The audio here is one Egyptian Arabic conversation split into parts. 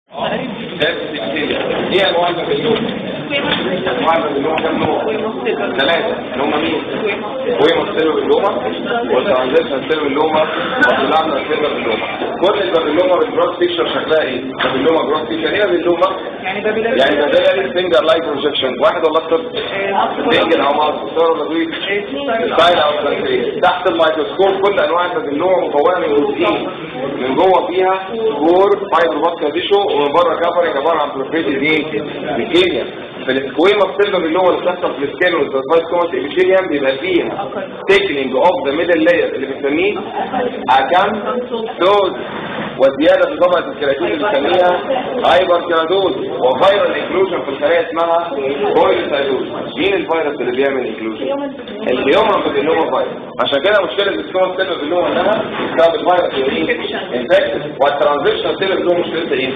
ايه انواع البابليون انواع البابليون كام نوع ثلاثه اللي هم مين كويما سيلو باللوما والترانزيشن سيلو باللوما والسلامنا سيلو باللوما كل البابلوما بالجروس بيكشر شكلها ايه بابلوما جروس بيكشر ايه بابلوما يعني بابلوما يعني بابلوما فينجر لايت بروجكشن واحد ولا اكتر فينجر او ماوس صور ولا طويل ستايل او سنتري تحت الميكروسكوب كل انواع البابلوما مكونه من جزئين من جوه فيها كور فايبر باسكا ديشو ومن بره كفرنج عباره عن بروفيتد ايه الكيمياء في السكويما بتبقى اللي هو اللي بتحصل في السكين والسيرفايس كومنت ابيثيليوم بيبقى فيها تيكنينج اوف ذا ميدل لاير اللي بنسميه اكام دوز وزياده في طبقه الكيراتين اللي بنسميها هايبر كيراتوز وفيرال انكلوجن في الخلايا اسمها بويلوسايتوز مين الفيروس اللي بيعمل انكلوجن الهيومن بابيلوما فيروس عشان كده مشكله السكوما سيل بابيلوما انها بسبب الفيروس اللي انفكتد والترانزيشن سيل بابيلوما مشكلتها ايه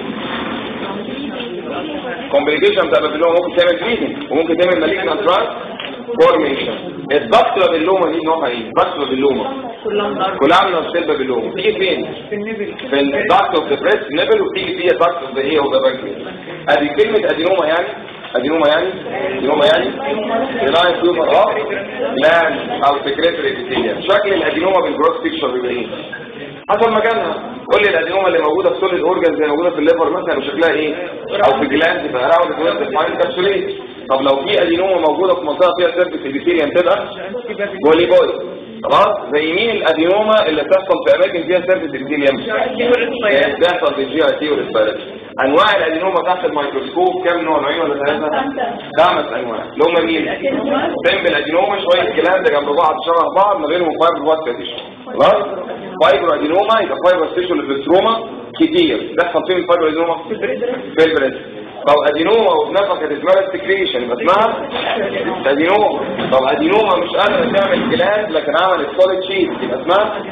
كومبليكيشن بتاع البابيلوما ممكن تعمل بليدنج وممكن تعمل مالجنت ترانس فورميشن الضغط بابيلوما دي نوعها ايه ضغط بابيلوما كلها من السيل بابيلوما بتيجي فين في النبل في الضغط اوف ذا بريست نيبل وبتيجي فيها ضغط اوف ذا ايه اوف ذا بانكرياس ادي كلمه ادينوما يعني ادينوما يعني ادينوما يعني بناين تيومر اه لا او سكريتري ابيثيليوم شكل الادينوما بالجروس بيكتشر بيبقى ايه حسب مكانها كل الادينوما اللي موجوده في سوليد اورجان زي موجوده في الليفر مثلا وشكلها ايه او في جلاند في اراوند جلاند ديفاين كابسوليت طب لو في ادينوما موجوده في منطقه فيها سيرفيس ابيثيليوم تبقى بولي بوي خلاص زي مين الادينوما اللي بتحصل في اماكن فيها سيرفيس ابيثيليوم بتحصل في الجي اي تي والريسبيراتوري انواع الادينوما تحت الميكروسكوب كام نوع نوعين ولا ثلاثه خمس انواع اللي هم مين سمبل ادينوما شويه جلاند جنب بعض شبه بعض ما بينهم فايبر وات تيشو خلاص فايبر ادينوما يبقى فايبر تيشو اللي في التروما كتير بيحصل فين الفايبر ادينوما في البريست طب ادينوما وبنفخ اسمها استكريشن يبقى اسمها ادينوما طب ادينوما مش قادره تعمل جلاند لكن عملت سوليد شيت يبقى اسمها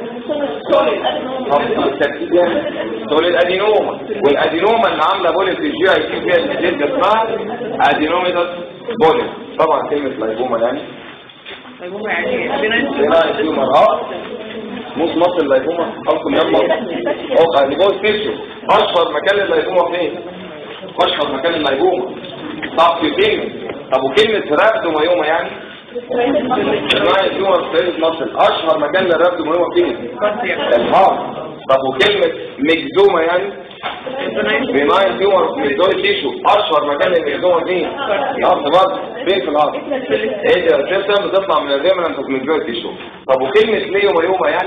سوليد ادينوما والادينوما اللي عامله بوليس في الجي اي تي فيها الجلد اسمها ادينوميتاس بوليس طبعا كلمه لايبوما يعني طيب يعني بناء تيومر اه موس مصر اللايبوما خلقكم يما اه اللي جوه التيشو اشهر مكان لللايبوما فين اشهر مكان اللايبوما طب في فين طب وكلمه رابدومايوما يعني بناء تيومر في مصر اشهر مكان للرابدومايوما فين الهارت طب وكلمه ميكزوما يعني بناين تيومر في ميزول تيشو اشهر مكان للميزوما فين الهارت برضه فين في الهارت ايه ده السيستم بتطلع من الريمنانت اوف ميزول تيشو طب وكلمه ليومايوما يعني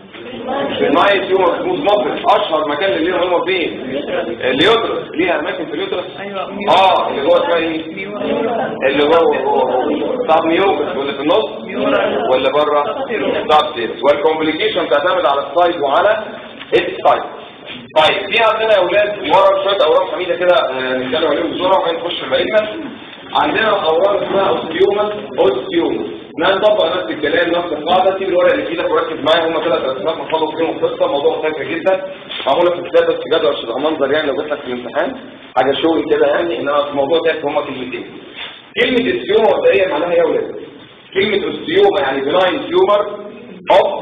بناين تيومر في مصر اشهر مكان لليومايوما فين اليوترس ليها اماكن في اليوترس اه اللي جوه اسمها ايه اللي جوه هو طب ميوكس واللي في النص ولا بره طب سيرس والكومبليكيشن تعتمد على السايز وعلى السايز طيب في عندنا يا اولاد ورا شويه اوراق حميده كده آه، نتكلم عليهم بسرعه وبعدين نخش في المريضنا عندنا اوراق اسمها اوستيوما اوستيوما نطبق نفس الكلام نفس القاعده سيب الورق اللي في ايدك وركز معايا هم ثلاث رسمات محفظه فيهم القصه موضوع سهل جدا معموله في كتاب بس جدول عشان يبقى منظر يعني لو جبت لك في الامتحان حاجه شوي كده يعني انما في الموضوع ده هم كلمتين كلمه اوستيوما مبدئيا معناها ايه يا اولاد كلمه اوستيوما يعني بناين تيومر اوف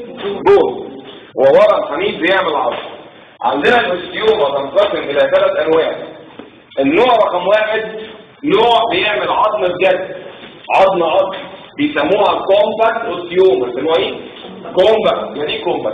بون وورم حميد بيعمل عظم عندنا الاوستيوما تنقسم الى ثلاث انواع النوع رقم واحد نوع بيعمل عظم بجد عظم عظم بيسموها كومباكت اوستيوما بنوع ايه كومباكت يعني ايه كومباكت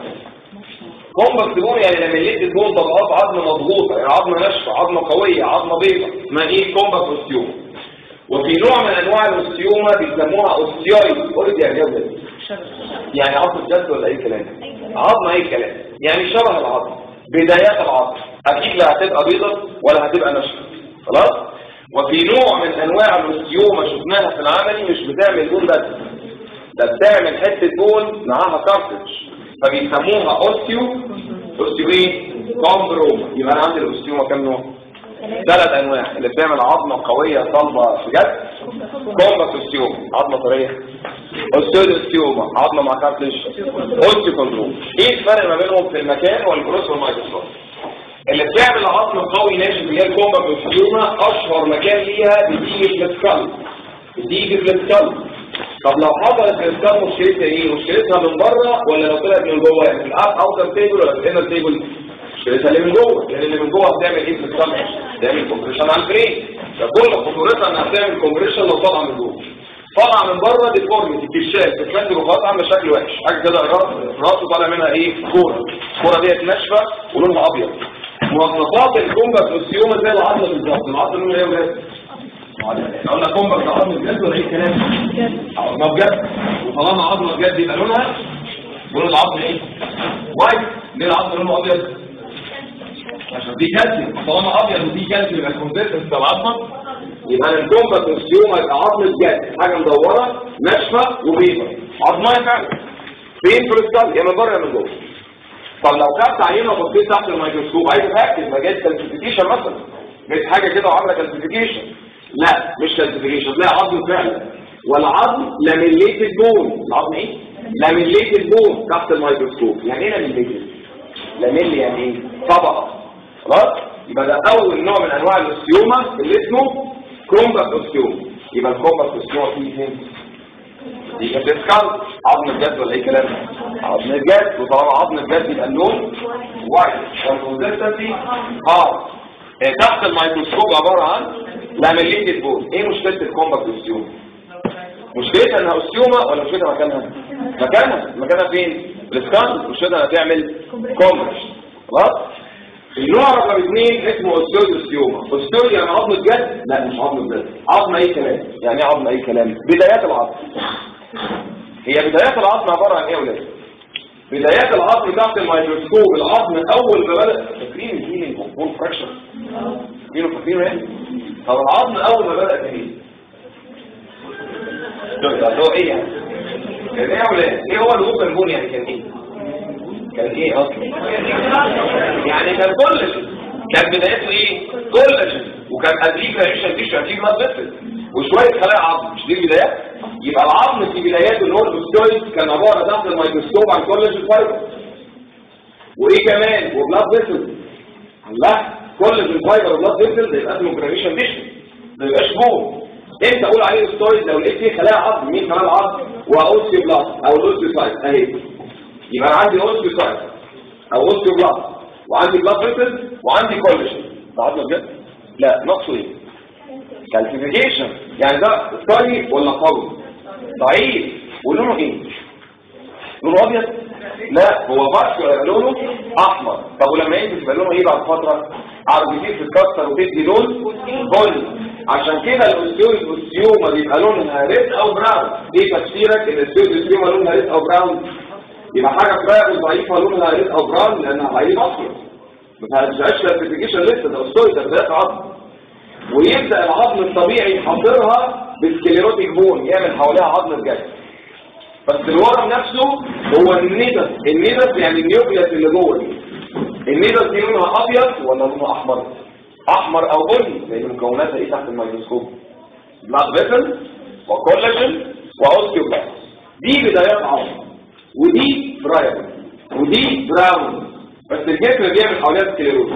كومباكت بون يعني لما يلد البون طبقات عظم مضغوطه يعني عظمه ناشفه عظمه قويه عظمه بيضاء اسمها ايه كومباكت اوستيوما وفي نوع من انواع الاوستيوما بيسموها اوستيويد قلت يعني ايه يا ولاد؟ يعني عظم جد ولا اي كلام عظم اي كلام يعني شبه العظم بدايات العظم اكيد لا هتبقى بيضة ولا هتبقى ناشفه خلاص وفي نوع من انواع الاوستيوما شفناها في العملي مش بتعمل بون بس ده بتعمل حته بون معاها كارتج فبيسموها اوستيو اوستيو ايه كومبروما يبقى انا عندي الاوستيوما كام نوع ثلاث انواع اللي بتعمل عظمه قويه صلبه بجد كومباكت اوستيوما عظمه طريه اوستيود اوستيوما عظمه مع كارتج اوستيو كوندروم ايه الفرق ما بينهم في المكان والجروس والمايكروسكوب اللي بتعمل عظم قوي ناشف اللي هي الكومباكت اوستيوما اشهر مكان ليها بتيجي في السكال بتيجي في السكال طب لو حصلت في السكال مشكلتها ايه مشكلتها من بره ولا لو طلعت من جوه في الاب اوتر تيبل ولا في الانر تيبل مشكلتها اللي من جوه لان اللي من جوه هتعمل ايه في السطح تعمل كومبريشن على البرين فكل خطورتها انها بتعمل كومبريشن لو طالعه من جوه طالعه من بره ديفورميتي كشاف بتمثل وخلاص عامله شكل وحش حاجه كده راس راسه طالع منها ايه كوره الكوره ديت ناشفه ولونها ابيض مواصفات الكومباكت اوستيوما زي العظم بالظبط العظم لونه ايه يا ولاد احنا قلنا كومباكت عظم بجد ولا ايه الكلام عظمه بجد وطالما عظمه بجد يبقى لونها ولون العظم ايه وايت ليه العظم لونه ابيض عشان دي كالسيوم طالما ابيض ودي كالسيوم يبقى الكونسيستنس بتاع العظمه يبقى الكومباكت اوستيوما يبقى عظم بجد حاجه مدوره ناشفه وبيضه عظمه فعلا فين في السكال يا من بره يا من جوه طب لو خدت عينه وبصيت تحت الميكروسكوب عايز اتاكد ما جت كالسيفيكيشن مثلا جت حاجه كده وعامله كالسيفيكيشن لا مش كالسيفيكيشن تلاقي عظم فعلا والعظم لاميليتد بون العظم ايه لاميليتد بون تحت الميكروسكوب يعني ايه لاميليتد لاميل يعني ايه طبقه خلاص يبقى ده اول نوع من انواع الاوستيوما اللي اسمه كرومباكت اوستيوما يبقى الكرومباكت اوستيوما فيه اثنين دي كانت سكال عظم الجد ولا ايه كلام عظم الجد وطالما عظم الجد يبقى اللون وايت والكونسستنسي هارد تحت الميكروسكوب عباره عن لاميليتد بون ايه مشكله الكومباكت اوستيوما مشكلتها انها اوستيوما ولا مشكلتها مكانها مكانها مكانها فين السكال مشكلتها انها تعمل كومبرش خلاص النوع رقم اثنين اسمه اوستيوز اوستيوما اوستيوز يعني عظم الجد لا مش عظم الجد عظم اي كلام يعني ايه عظم اي كلام بدايات العظم هي بدايات العظم عباره عن ايه يا ولاد بدايات العظم تحت الميكروسكوب العظم اول ما بدا فاكرين الهيلينج بول فراكشر فاكرينه فاكرينه ايه طب العظم اول ما بدا كان ايه ده هو ايه يعني كان ايه يا ولاد ايه هو الوصل البون يعني كان ايه كان ايه اصلا يعني كان كولاجين كان بدايته ايه كولاجين وكان قبليه كريشن تيشو قبليه بلاد فيسل وشويه خلايا عظم مش دي البدايات يبقى العظم في بداياته اللي هو الاوستويد كان عباره تحت الميكروسكوب عن كولاجين فايبر وايه كمان وبلاد فيسل لا كولاجين فايبر وبلاد فيسل ده يبقى اسمه كريشن تيشو ما يبقاش بون انت اقول عليه اوستويد لو لقيت فيه خلايا عظم مين خلايا العظم واوستيوبلاست او الاوستيوسايت اهي يبقى انا عندي اوستيوسايت او اوستيوبلاست وعندي بلاد فيسل وعندي كولاجين ده عظمه بجد لا نقصه ايه كالسيفيكيشن يعني ده طري ولا قوي ضعيف ولونه ايه لونه ابيض لا هو بس لونه احمر طب ولما ينزل يبقى لونه ايه بعد فتره اربيتيز تتكسر وتدي لون بني عشان كده الاوستيوز اوستيوما بيبقى لونها ريد او براون ايه تفسيرك ان الاوستيوز اوستيوما لونها ريد او براون يبقى حاجه فراغ ضعيفه لونها ريد او براون لانها ضعيف اصلا ما تبقاش كلاسيفيكيشن لسه ده اوستيوز ده بدايه عظم ويبدا العظم الطبيعي يحاصرها بالسكليروتيك بون يعمل حواليها عظم بجد بس الورم نفسه هو النيدس النيدس يعني النيوكليس اللي جوه دي النيدس دي لونها ابيض ولا لونها احمر احمر او بني لان مكوناتها ايه تحت الميكروسكوب بلاد فيسل وكولاجين واوستيوبلاست دي بدايات عظم ودي برايم ودي براون بس الجسم بيعمل حواليها سكليروز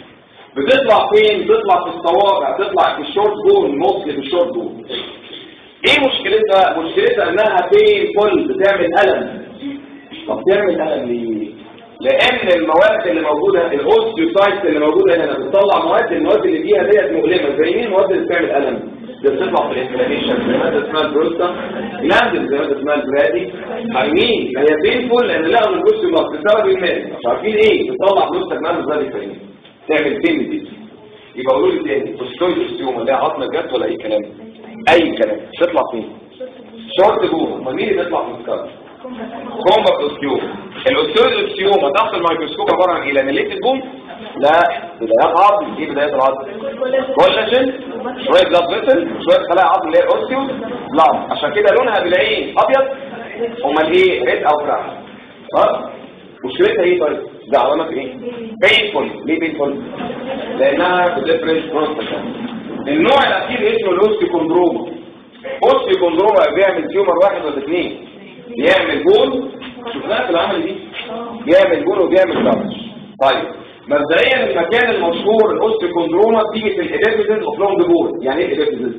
بتطلع فين بتطلع في الصوابع تطلع في الشورت بون موصل في الشورت بون ايه مشكلتها مشكلتها انها بين فل بتعمل الم طب تعمل الم ليه لان المواد اللي موجوده الاوستيوسايتس اللي موجوده هنا بتطلع مواد المواد اللي فيها ديت مؤلمه زي مين المواد اللي بتعمل الم ده بتطلع في الانفلاميشن زي ماده اسمها البروستا جلاند زي ماده اسمها البرادي عارفين هي بينفول لان لقوا من الاوستيوماس بسبب المال مش عارفين ايه بتطلع بروستا جلاند زي الفريق تعمل بين دي يبقى قولوا لي تاني اوستيويد اوستيوما ده عظمه جد ولا اي كلام اي كلام تطلع فين شورت جوه ما مين اللي بيطلع في السكار كومباكت اوستيوما الاوستيويد اوستيوما تحت الميكروسكوب عباره عن ايه لاميليتد بوم لا بدايات عظم ايه بدايات العظم كولاجين شويه بلاد فيسل شويه خلايا عظم اللي هي الاوستيو بلاد عشان كده لونها بنلاقيه ابيض امال ايه ريد او براون ها مشكلتها ايه طيب ده علامات ايه بينفول ليه بينفول لانها بديفرنت بروستات النوع الاخير اسمه الاوستيكوندروما اوستيكوندروما بيعمل تيومر واحد ولا اثنين بيعمل بول شفناها في العمل دي بيعمل بول وبيعمل كارش طيب مبدئيا المكان المشهور الاوستيكوندروما بتيجي في الاديفيزز اوف لونج بول يعني ايه الاديفيزز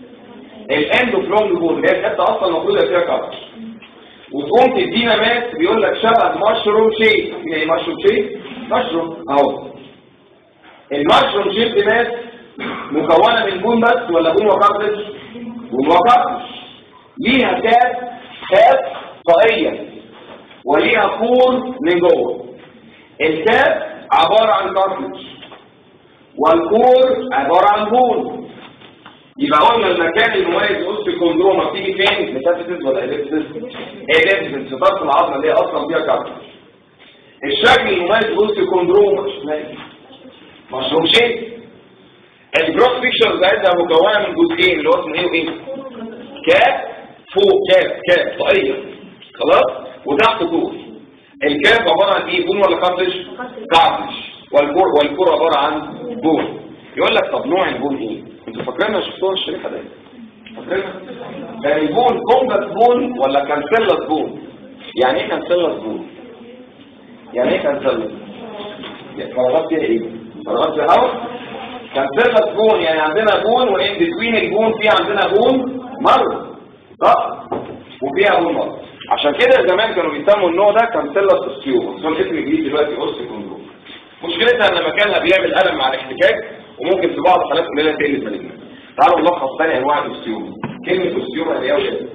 الاند اوف لونج بول اللي هي الحته اصلا المفروض فيها كارش وتقوم تدينا ماس بيقول لك شبه مشروم شيك ايه مشروم شيك مشروم اهو المشروم شيب ماس مكونه من بون بس ولا بون وكارتج بون وكارتج ليها كاس كاس طاقيه وليها كور من جوه الكاس عباره عن كارتج والكور عباره عن بون يبقى قلنا المكان المميز وسط الكوندروما بتيجي فين ميتافيزيس ولا اليبسيس اليبسيس في طرف العظمه اللي هي اصلا فيها كارتج الشكل المميز وسط الكوندروما مشروم شيء الجروس بيكشر بتاعتها مكونه من جزئين اللي هو اسمه ايه وايه كاف فوق كاف كاف طاقيه خلاص وتحت كور الكاف عباره عن ايه بون ولا كارتج كارتج والكور والكور عباره عن بون يقول لك طب نوع البون ايه انتوا فاكرين شفتوها الشريحه دي فاكرينها كان البون كومباكت بون ولا كانسيلس بون يعني ايه كانسيلس بون يعني ايه كانسيلس فراغات فيها ايه فراغات فيها هواء كانسيلس بون يعني عندنا بون وان بتوين البون في عندنا بون مر صح وفيها بون مر عشان كده زمان كانوا بيسموا النوع ده كانسيلس اوستيوم بس هو الاسم الجديد دلوقتي اوستيكوندروم مشكلتها ان مكانها بيعمل الم مع الاحتكاك وممكن في بعض الحالات قليله تقلب مالجنة تعالوا نلخص ثاني انواع الاوستيوم كلمه اوستيوم يعني ايه يا ولاد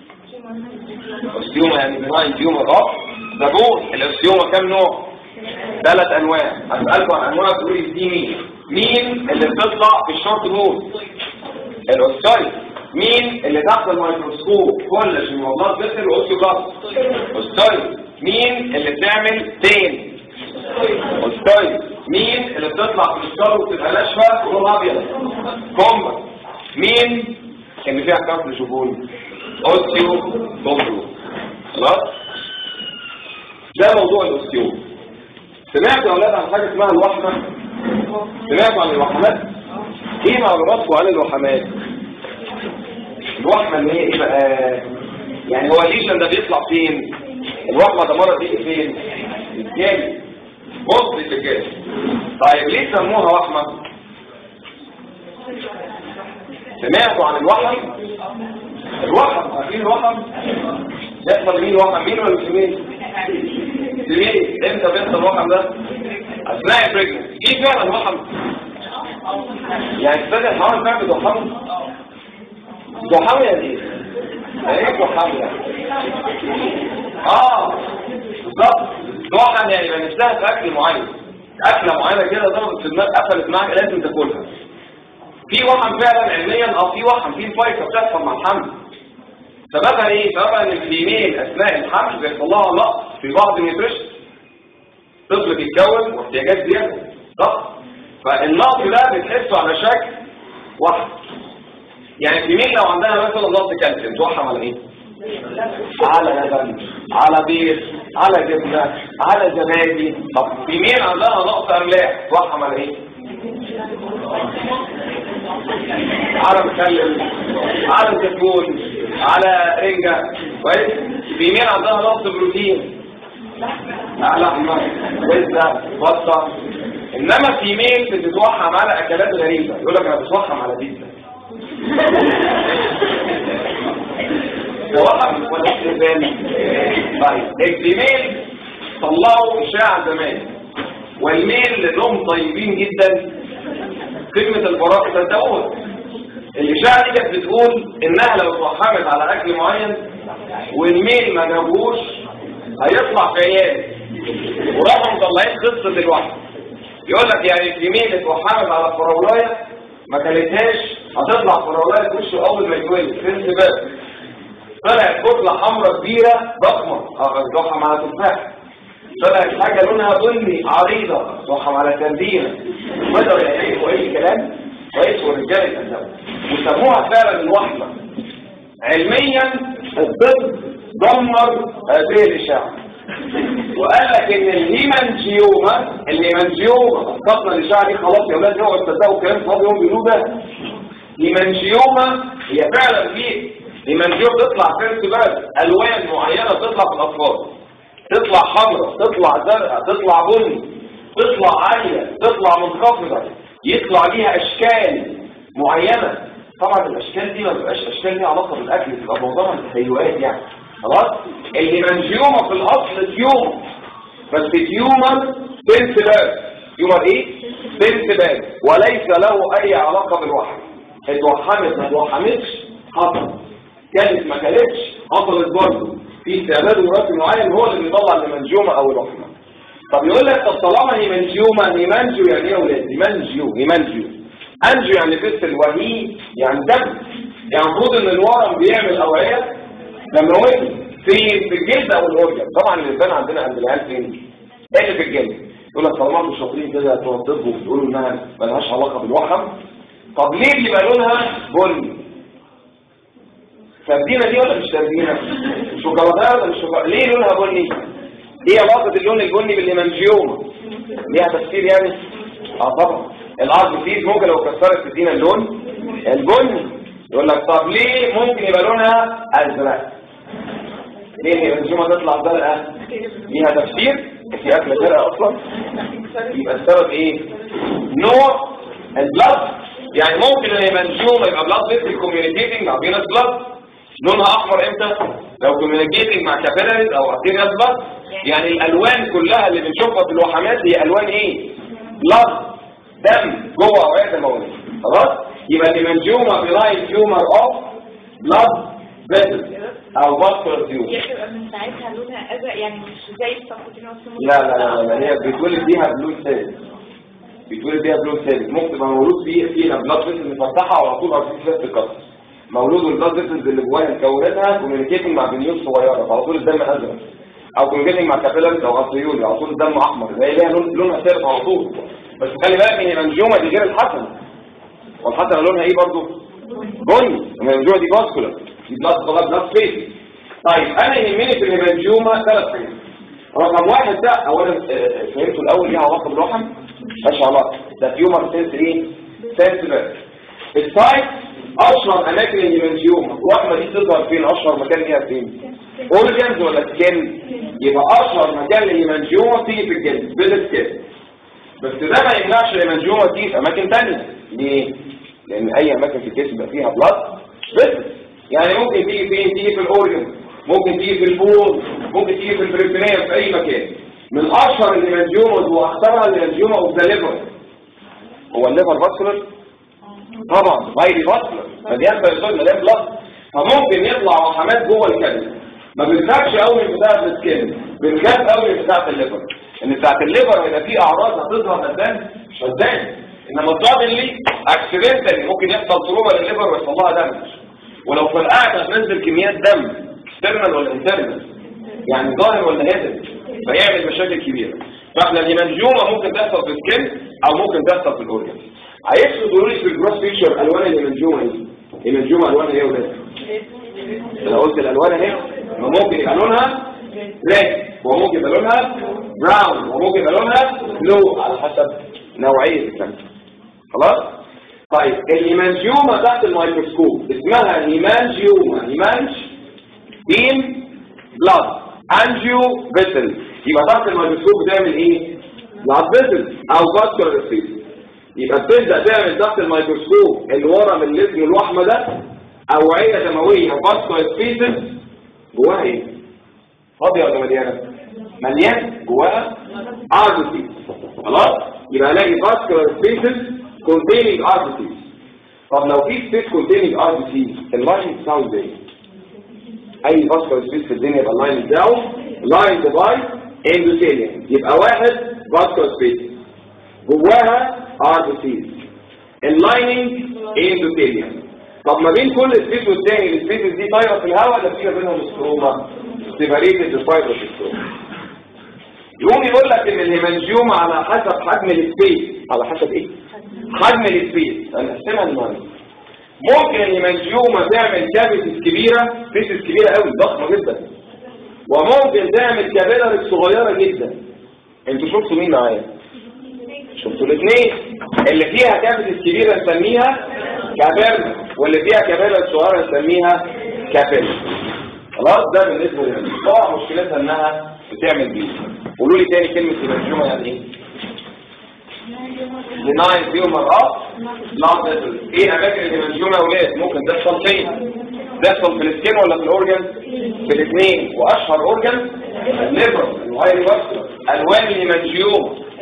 اوستيوم يعني انواع الديوم الراس ده بون الاوستيوم كام نوع ثلاث انواع هسالكم عن انواع تقولوا لي دي مين مين اللي بتطلع في الشورت بون الاوستايل مين اللي تحت الميكروسكوب كولاجين والله بيصل واوستيوبلاست اوستايل مين اللي بتعمل تين اوستايل مين اللي بتطلع في الشجر وتبقى ناشفه ولونها ابيض كومبا مين اللي فيها كفر جبون اوستيو كومبو خلاص ده موضوع الاوستيو سمعتوا يا اولاد عن حاجه اسمها الوحمه سمعتوا عن الوحمات ايه معلوماتكم عن الوحمات الوحمه اللي هي ايه بقى يعني هو الليشن ده بيطلع فين الوحمه ده مره بيجي فين الجامد بص الجامد طيب ليه سموها وحمه سمعتوا عن الوحم الوحم عارفين الوحم يحصل مين وحم مين ولا مين مين امتى بيحصل الوحم ده اثناء البريجنس ايه فعلا الوحم يعني استاذ الحوامل فعلا بتوحموا ضحاوية دي ايه ضحاوية اه بالظبط ضحى يعني يبقى نفسها في اكل معين اكله معينه كده ضربت في دماغ قفلت معاك لازم تاكلها في وحم فعلا علميا اه في وحم في فايكه بتحصل مع الحمل سببها ايه سببها ان الفيميل اثناء الحمل بيحصل لها نقص في بعض النيوتريشن طفل بيتكون واحتياجات زياده صح فالنقص ده بتحسه على شكل وحم يعني في مين لو عندها مثلا نقص كالسيوم توحم على ايه على لبن على بيض على جبنه على زبادي طب في مين عندها نقص املاح توحم على ايه على مخلل على زيتون على رنجة كويس في مين عندها نقص بروتين على لحمه وزه بطه انما في مين بتتوحم على اكلات غريبه يقول لك انا بتوحم على بيتزا توحم ولا استهبال طيب الفيميل طلعوا اشاعه زمان والميل لانهم طيبين جدا قمه البراءه صدقوها الاشاعه دي كانت بتقول انها لو توحمت على اكل معين والميل ما جابوش هيطلع في عيال وراحوا مطلعين قصه الوحم يقول لك يعني الفيميل اتوحمت على الفراولايه ما كلتهاش هتطلع فراولايه في وشه اول ما يتولد في انتباه طلعت كتله حمراء كبيره ضخمه ضخم على تفاح طلعت حاجه لونها بني عريضه ضخم على سردينه بدأوا يعرفوا ايه الكلام كويس والرجاله يتكلموا وسموها فعلا الوحمه علميا الطب دمر هذه الاشاعه وقال لك ان الهيمانجيوما الهيمانجيوما اسقطنا الاشاعه دي خلاص يا اولاد اوعوا تصدقوا الكلام فاضي يوم بيقولوه ده هيمانجيوما هي فعلا في هيمانجيوما تطلع فيرست بلد الوان معينه تطلع في الاطفال تطلع حمراء تطلع زرقاء تطلع بني تطلع عاليه تطلع منخفضه يطلع ليها اشكال معينه طبعا الاشكال دي ما بتبقاش اشكال ليها علاقه بالاكل بتبقى معظمها تخيلات يعني خلاص الهيمانجيوما في الاصل تيومر بس تيومر سنسبال تيومر ايه سنسبال وليس له اي علاقة بالوحم اتوحمت ما اتوحمتش حصل كانت ما كانتش حصلت برضه في استعداد وراثي معين هو اللي بيطلع المنجومة او الوحمة طب يقول لك طب طالما هيمنجيوما هيمنجيو يعني ايه يا ولاد هيمنجيو هيمنجيو انجيو يعني فيستل وهي يعني دم يعني المفروض ان الورم بيعمل اوعيه دمويه في في الجلد او الاورجن طبعا الانسان عندنا عند العيال فين ايه اللي في الجلد يقول لك طالما انتوا شاطرين كده توضبوا وتقولوا انها ملهاش علاقه بالوحم طب ليه بيبقى لونها بني سردينه دي ولا مش سردينه شوكولاته ولا مش شوكولاته ليه لونها بني ايه علاقه اللون البني بالهيمانجيوما ليها تفسير يعني اه طبعا الارض فيه ممكن لو كسرت تدينا اللون البني يقول لك طب ليه ممكن يبقى لونها ازرق ليه الهيمانجيوما تطلع زرقاء ليها تفسير في اكل زرقاء اصلا يبقى السبب ايه نوع البلد يعني ممكن الهيمانجيوما يبقى بلاد فيسل كوميونيكيتنج مع فينس بلاد لونها احمر امتى لو كوميونيكيتنج مع كابيلاريز او ارتيريال بلاد يعني الالوان كلها اللي بنشوفها في الوحمات هي الوان ايه بلاد دم جوه اوعيه دمويه خلاص يبقى الهيمانجيوما بلاين تيومر اوف بلاد فيسل او فاسكولار تيومر هي بتبقى من ساعتها لونها ازرق يعني مش زي السبكوتين لا لا لا لا هي بيتولد بيها بلو سيل بيتولد بيها بلو سيل ممكن تبقى مولود فيه فيها بلاد فيسل مفتحه وعلى طول ارتيف فيها الكسر مولود والبلاد فيسلز اللي جواها مكوناتها كوميونيكيتنج مع بنيول صغيره فعلى طول الدم ازرق او كوميونيكيتنج مع كابيلاريز او ارتيول على طول الدم احمر زي ليها لون لونها ثابت على طول بس خلي بالك ان المنجومه دي غير الحسن والحسنه لونها ايه برضو بني المنجومه دي فاسكولار دي بلاد بلاد بلاد فيس طيب انا يهمني في الهيمانجيوما ثلاث حاجات رقم واحد ده اولا آه، فهمتوا الاول ليها علاقه بالرحم ماشي علاقه ده تيومر سنس ايه سنس بس السايت اشهر اماكن الهيمانجيوما الوحمه دي تظهر فين اشهر مكان ليها فين اورجنز ولا سكين يبقى اشهر مكان للهيمانجيوما تيجي في الجلد بالسكين بس ده ما يمنعش الهيمانجيوما تيجي في اماكن تانية ليه لان اي اماكن في الجسم بقى فيها بلاد بس يعني ممكن تيجي فين تيجي في الاورجن ممكن تيجي في البول ممكن تيجي في البريتونيا في اي مكان من اشهر الهيمانجيوما واختارها الهيمانجيوما اوف ذا ليفر هو الليفر فاسكولار طبعا غير فاسكولار مليان بيضاء مليان بلاد فممكن يطلع وحمات جوه الكبد ما بنخافش قوي من بتاعه السكين بنخاف قوي من بتاعه الليفر ان بتاعه الليفر هيبقى فيه اعراض هتظهر هتبان مش هتبان انما الضغط اللي اكسيدنتالي ممكن يحصل تروما للليفر ويحصل لها دمج ولو فرقعت هتنزل كميات دم اكسترنال ولا انترنال يعني ظاهر ولا هدف فيعمل مشاكل كبيره فاحنا الهيمانجيوما ممكن تحصل في السكن او ممكن تحصل في الاورجن عايزكم تقولوا لي في الجروس بيكتشر الوان الهيمانجيوما ايه الهيمانجيوما الوانها ايه يا ولاد انا قلت الالوان اهي ما ممكن يبقى لونها ريد وممكن يبقى لونها براون وممكن يبقى لونها بلو على حسب نوعيه السمك خلاص طيب الهيمانجيوما تحت الميكروسكوب اسمها هيمانجيوما هيمانج تيم بلاد انجيو فيسل يبقى تحت الميكروسكوب بتعمل ايه بلاد فيسل او فاسكولار سبيس يبقى بتبدا تعمل تحت الميكروسكوب الورم اللي اسمه الوحمه ده اوعيه دمويه فاسكولار سبيسز جواها ايه فاضيه ولا مليانه مليان جواها اربسي خلاص يبقى الاقي فاسكولار سبيسز containing RBCs طب لو في سبيس containing RBCs اللاين بتاعه ازاي اي فاسكولار سبيس في الدنيا يبقى اللاين بتاعه لاين باي اندوثيليوم يبقى واحد فاسكولار سبيس جواها RBCs اللايننج اندوثيليوم طب ما بين كل سبيس والتاني السبيسز دي طايره في الهواء ولا في ما بينهم ستروما سيبريتد الفايبر ستروما يقوم يقول لك ان الهيمانجيوما على حسب حجم السبيس على حسب ايه حجم السبيس هنقسمها لنوعين ممكن الهيمانجيوما تعمل كافيتس كبيره فيسس كبيره قوي ضخمه جدا وممكن تعمل كابيلاريز صغيره جدا انتوا شفتوا مين معايا شفتوا الاثنين اللي فيها كافيتس كبيره نسميها كابيلا واللي فيها كابيلاريز صغيره نسميها كابيلا خلاص ده بالنسبه للهيمانجيوما طبعا مشكلتها انها بتعمل بيه قولوا لي تاني كلمه هيمانجيوما يعني ايه لناين فيهم مرات لا ايه اماكن الهيمانجيوما يا ولاد ممكن تحصل فين تحصل في السكين ولا في الاورجن في الاثنين واشهر اورجن الليفر الهايري فاسكولار الوان الهيمانجيوما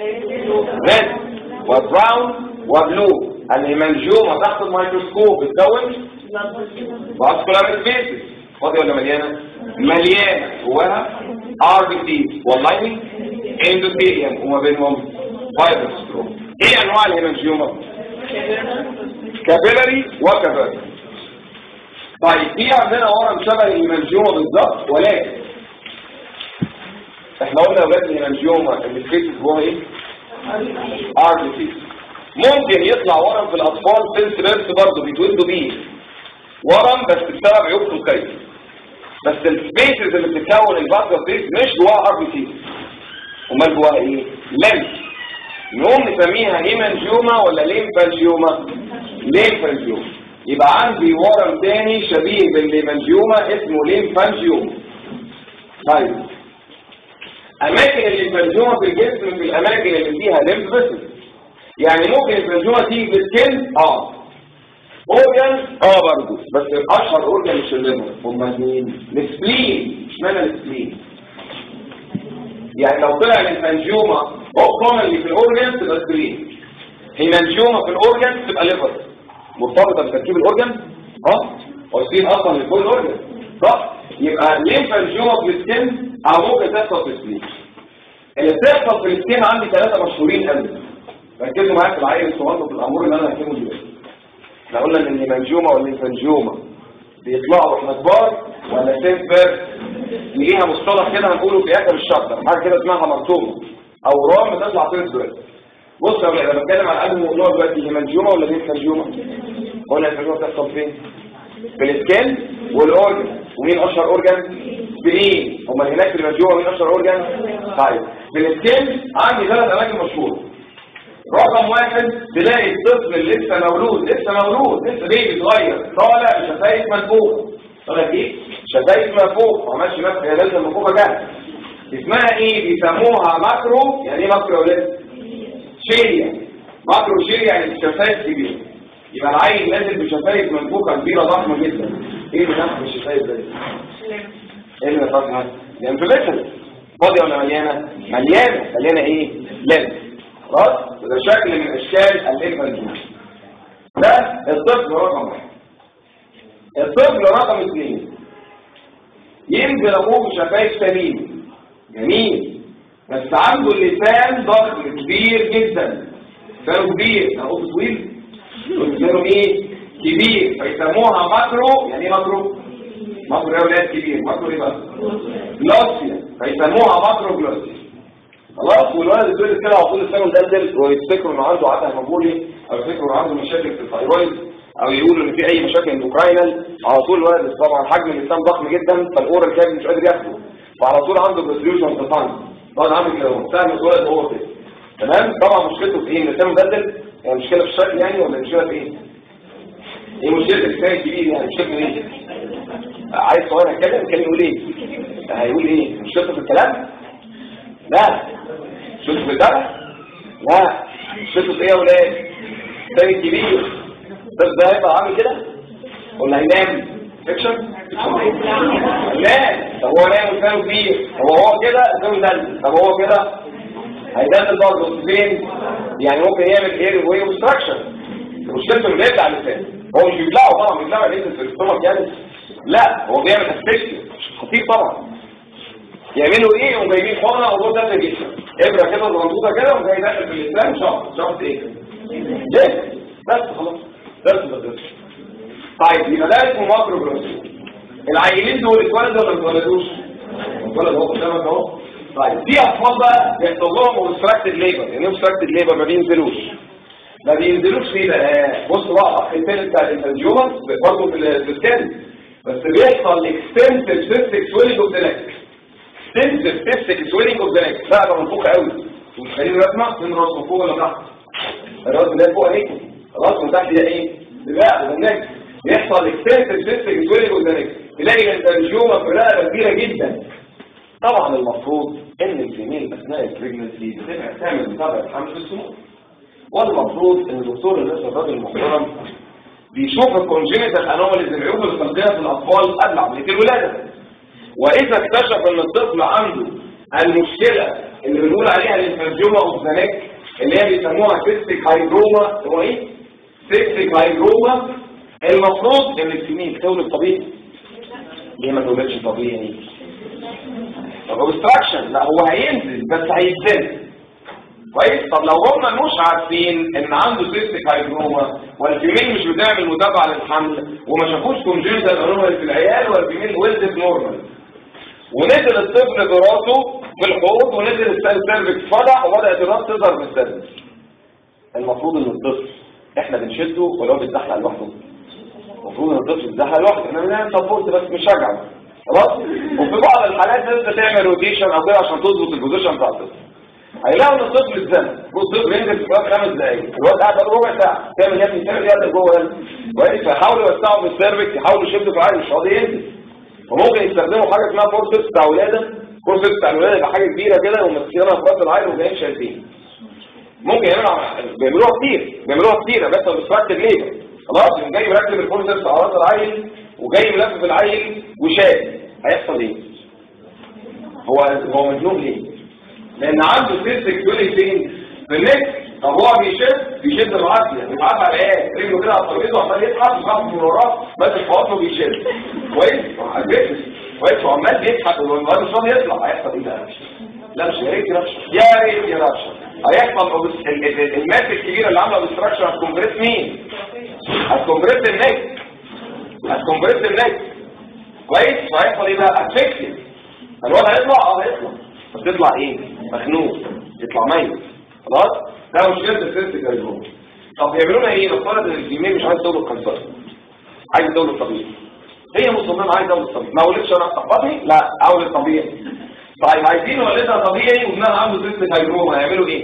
ريد وبراون وبلو الهيمانجيوما تحت الميكروسكوب بتكون فاسكولار سبيسز فاضية ولا مليانة؟ مليانة جواها ار بي سي واللايننج اندوثيليوم وما بينهم فايبرس ايه انواع الهيمانجيوما؟ كابيلاري وكابيلاري طيب في عندنا ورم شبه الهيمانجيوما بالظبط ولكن احنا قلنا اولاد الهيمانجيوما اللي الفيسز هو ايه؟ ار بي سي ممكن يطلع ورم في الاطفال سيلز بيرث برضه بيتولدوا بيه ورم بس بسبب عيوب خلقيه بس السبيسز اللي بتتكون الباسكت دي مش جواها ار بي سي امال جواها ايه لمس نقوم نسميها هيمانجيوما ولا ليمفانجيوما ليمفانجيوما يبقى عندي ورم تاني شبيه بالليمفانجيوما اسمه ليمفانجيوما طيب اماكن الليمفانجيوما في الجسم في الاماكن اللي فيها ليمف فيسل يعني ممكن الفانجوما تيجي بالسكن اه اورجان اه برضه بس اشهر اورجان مش الليفر هم مين السبلين اشمعنى السبلين يعني لو طلع الفانجوما كومنلي في الاورجان تبقى سبلين هيمانجيوما في الاورجان تبقى ليفر مرتبطه بتركيب الاورجان اه والسبلين اصلا من كل الاورجان صح يبقى ليه فانجوما في السكن او ممكن تحصل في السبلين اللي بتحصل في السكن عندي ثلاثه مشهورين قوي ركزوا معايا في العين الصغير في الامور اللي انا هكتبه دلوقتي احنا قلنا ان الهيمانجيوما والليمفانجيوما بيطلعوا واحنا كبار ولا سيمبر ليها مصطلح كده هنقوله في اخر الشابتر حاجه كده اسمها مرسومه او رام بتطلع فين دلوقتي بص يا ولاد انا بتكلم عن انهي موضوع دلوقتي الهيمانجيوما ولا الليمفانجيوما قلنا الهيمانجيوما بتحصل فين في السكن والاورجن ومين اشهر اورجن سبلين امال هناك في الهيمانجيوما مين اشهر اورجن طيب في السكن عندي ثلاث اماكن مشهوره رقم واحد تلاقي الطفل اللي لسه مولود لسه مولود لسه بيبي صغير طالع بشفايف منفوخه طالع ايه شفايف منفوخه ما عملش نفس هي لازم منفوخه جاهزه اسمها ايه بيسموها ماكرو يعني ايه ماكرو يا ولاد شيريا ماكرو شيريا يعني شفايف كبيره يبقى العيل نازل بشفايف منفوخه كبيره ضخمه جدا ايه اللي نفخ الشفايف ده ايه اللي نفخها الانفليشن فاضيه ولا مليانه مليانه مليانه ايه لازم خلاص وده شكل من اشكال الليمفانجيوم ده الطفل رقم واحد الطفل رقم اثنين ينزل ابوه بشفايف سليم جميل بس عنده اللسان ضخم كبير جدا لسانه كبير اهو طويل لسانه ايه كبير فيسموها ماكرو يعني ايه ماكرو ماكرو يا ولاد كبير ماكرو ايه بقى جلوسيا فيسموها ماكرو جلوسيا خلاص والولد يتولد كده على طول لسانه مدلدل ويفتكروا انه عنده عدم مقبولي او يفتكروا انه عنده مشاكل في الثايرويد او يقولوا ان في اي مشاكل اندوكراينال على طول الولد طبعا حجم اللسان ضخم جدا فالاورال كاب مش قادر ياخده فعلى طول عنده بريزيوشن في الفن طبعا عامل كده اهو سهم الولد هو كده تمام طبعا مشكلته في ايه لسانه مدلدل يعني مشكله في الشكل يعني ولا مشكله في ايه ايه مشكله اللسان الكبير يعني مشكله ايه عايز صغير يتكلم كان يقول ايه هيقول ايه مشكلته في الكلام لا شفت في الدرع لا شفت في ايه يا ولاد تاني كبير بس ده هيبقى عامل كده ولا هينام فيكشن لا طب هو نايم لسانه كبير هو هو كده لسانه دل طب هو كده هيدلل برضه فين يعني ممكن يعمل ايه وهي اوبستراكشن مشكلته انه بيبلع اللسان هو مش بيبلعه طبعا بيبلعه ليه في الاستومك يعني لا هو بيعمل اسفكشن خطير طبعا يعملوا ايه يقوم جايبين حقنه وهو ده جسم ابره كده مربوطه كده وجاي داخل في الاسلام شخص شخص ايه ليه بس خلاص بس بس طيب يبقى ده اسمه ماكرو جروسي العيلين دول اتولدوا ولا ما اتولدوش اتولد اهو قدامك اهو طيب في اطفال بقى بيحصل لهم اوبستراكتد ليبر يعني اوبستراكتد ليبر ما بينزلوش ما بينزلوش ليه بقى بصوا بقى الاخ الثالث بتاع الانفانجيوما برضه في السكان بس بيحصل اكستنسيف سيستيك سويلنج اوف ذا نيك اكستنسيف سيستيك سويلنج اوف ذا نيك بقى منفوخه قوي مش خلينا نسمع من راس فوق ولا تحت الراس ده فوق عليكم خلاص من تحت ده ايه لا ده النك بيحصل اكستنسيف سيستيك سويلنج اوف ذا نيك تلاقي الانفانجيوما في رقبه كبيره جدا طبعا المفروض ان الفيميل اثناء البريجنسي بتبقى تعمل متابعه حمل السموم والمفروض ان الدكتور اللي لسه الراجل المحترم بيشوف الكونجينيتال انوماليز العيوب الخلقيه في الاطفال قبل عمليه الولاده واذا اكتشف ان الطفل عنده المشكله اللي بنقول عليها الانفانجيوما اوف ذا نيك اللي هي بيسموها سيستيك هايدروما هو ايه سيستيك هايدروما المفروض ان السنين تولد طبيعي ليه ما تولدش طبيعي طب اوبستراكشن لا هو هينزل بس هيتزل كويس طب لو هم مش عارفين ان عنده سيستيك هايدروما والفيميل مش بتعمل متابعه للحمل وما شافوش كونجنتال انومالي في العيال والفيميل ولدت نورمال ونزل الطفل براسه في الحوض ونزل السيرفكس فتح وبدات الراس تظهر من السيرفكس المفروض ان الطفل احنا بنشده ولا هو بيتزحلق لوحده المفروض ان الطفل يتزحلق لوحده احنا بنعمل سبورت بس مش شجع خلاص وفي بعض الحالات لازم تعمل روتيشن او كده عشان تظبط البوزيشن بتاع الطفل هيلاقوا ان الطفل اتزنق الطفل ينزل في خلال خمس دقايق الواد قاعد بقى ربع ساعه تعمل يا ابني تعمل يد جوه ده كويس فيحاولوا يوسعوا في السيرفكس يحاولوا يشدوا في العين مش راضي ينزل وممكن يستخدموا حاجه اسمها فورسبس بتاع ولاده فورسبس بتاع الولاده يبقى حاجه كبيره كده ومسكينها في راس العين وجايين شايفين ممكن يعملوا بيعملوها كتير بيعملوها كتير بس ما بيستراكت ليه خلاص يقوم جاي مركب الفورسبس على راس العين وجاي ملفف العين وشاد هيحصل ايه هو هو مجنون ليه لان عنده سيستك يوني فين في النك طب هو بيشد بيشد العافيه بيتعافى على ايه رجله كده على الترابيزه وعمال يضحك وخاف من وراه ماسك في بطنه بيشد كويس عجبت كويس وعمال بيضحك والواد مش راضي يطلع هيحصل ايه ده لا مش يا ريت يرشح يا ريت يرشح هيحصل ال- ال- ال- الماس الكبيره اللي عامله اوبستراكشن هتكمبريس مين هتكمبريس النك هتكمبريس النك كويس فهيحصل ايه بقى افكتد الواد هيطلع اه هيطلع بس يطلع ايه مخنوق يطلع ميت خلاص ده مشكله السيستم الجلوكوز طب يعملوا لنا ايه نفترض ان الجميل مش عايز تولد قيصري عايز تولد طبيعي هي مصممه عايز تولد طبيعي ما ولدش انا اخطبني لا اولد طبيعي طيب عايزين نولدها طبيعي وابنها عنده سيستم هيجروما هيعملوا ايه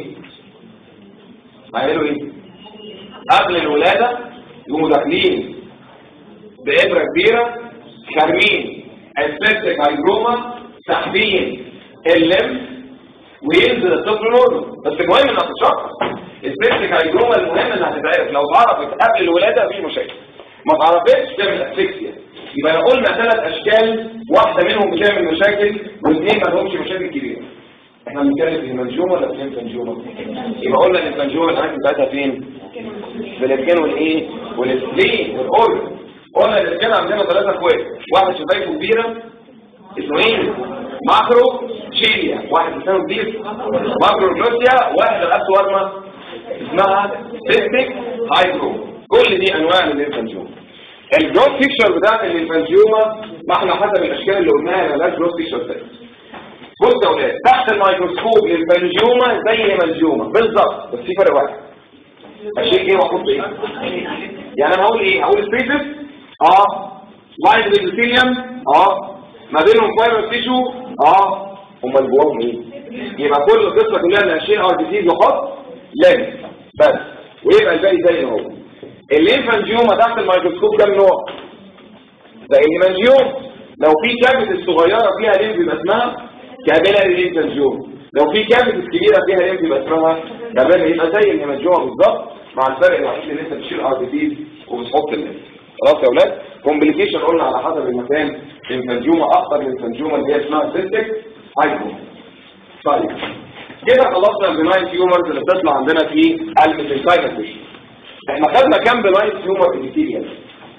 هيعملوا ايه قبل الولاده يقوموا داخلين بابره كبيره خارمين السيستم هيجروما ساحبين اللمس وينزل الطفل نورمال بس المهم انك تشخص السيستيك هيدروما المهم انها تتعرف لو اتعرفت قبل الولاده مفيش مشاكل ما اتعرفتش تعمل اسفكسيا يبقى لو قلنا ثلاث اشكال واحده منهم بتعمل مشاكل واثنين ما لهمش مشاكل كبيره احنا بنتكلم في المنجومه ولا في الفنجومه يبقى قلنا ان الفنجومه الاماكن بتاعتها فين في الاسكان والايه والسلين والاورجن قلنا الاسكان عندنا ثلاثه اخوات واحد شفايفه كبيره اسمه ايه ماكرو شيليا واحد لسانه كبير ماكرو جلوسيا واحد رقبته ورمه اسمها سيستيك هايدرو كل دي انواع من الانفانجيوما الجروث فيكشر بتاعت الانفانجيوما ما احنا حسب الاشكال اللي قلناها مالهاش جروث فيكشر تاني بص يا ولاد تحت الميكروسكوب للفانجيوما زي مالجيوما بالظبط بس في فرق واحد اشيل ايه واحط ايه يعني انا هقول ايه هقول سبيسز اه لاين بالثيليوم اه ما بينهم فايبر تيشو اه امال جواهم ايه يبقى كل القصه كلها ان اشيل ار دي سي نحط لينس بس ويبقى الباقي زي ما هو الليمفانجيوما تحت الميكروسكوب كام نوع ده الليمفانجيوم لو في كافيتس صغيره فيها ليمف يبقى اسمها كابيلاري ليمفانجيوم لو في كافيتس كبيره فيها ليمف يبقى اسمها كابيلاري يبقى زي الليمفانجيوما بالظبط مع الفرق الوحيد ان انت بتشيل ار دي سي وبتحط الليمف خلاص يا اولاد كومبليكيشن قلنا على حسب المكان الانفانجوما اخطر من الانفانجوما اللي هي اسمها سيستيك هايبو طيب كده خلصنا البناين تيومرز اللي بتطلع عندنا في الميزنكايمال احنا خدنا كام بناين تيومر ابيثيليال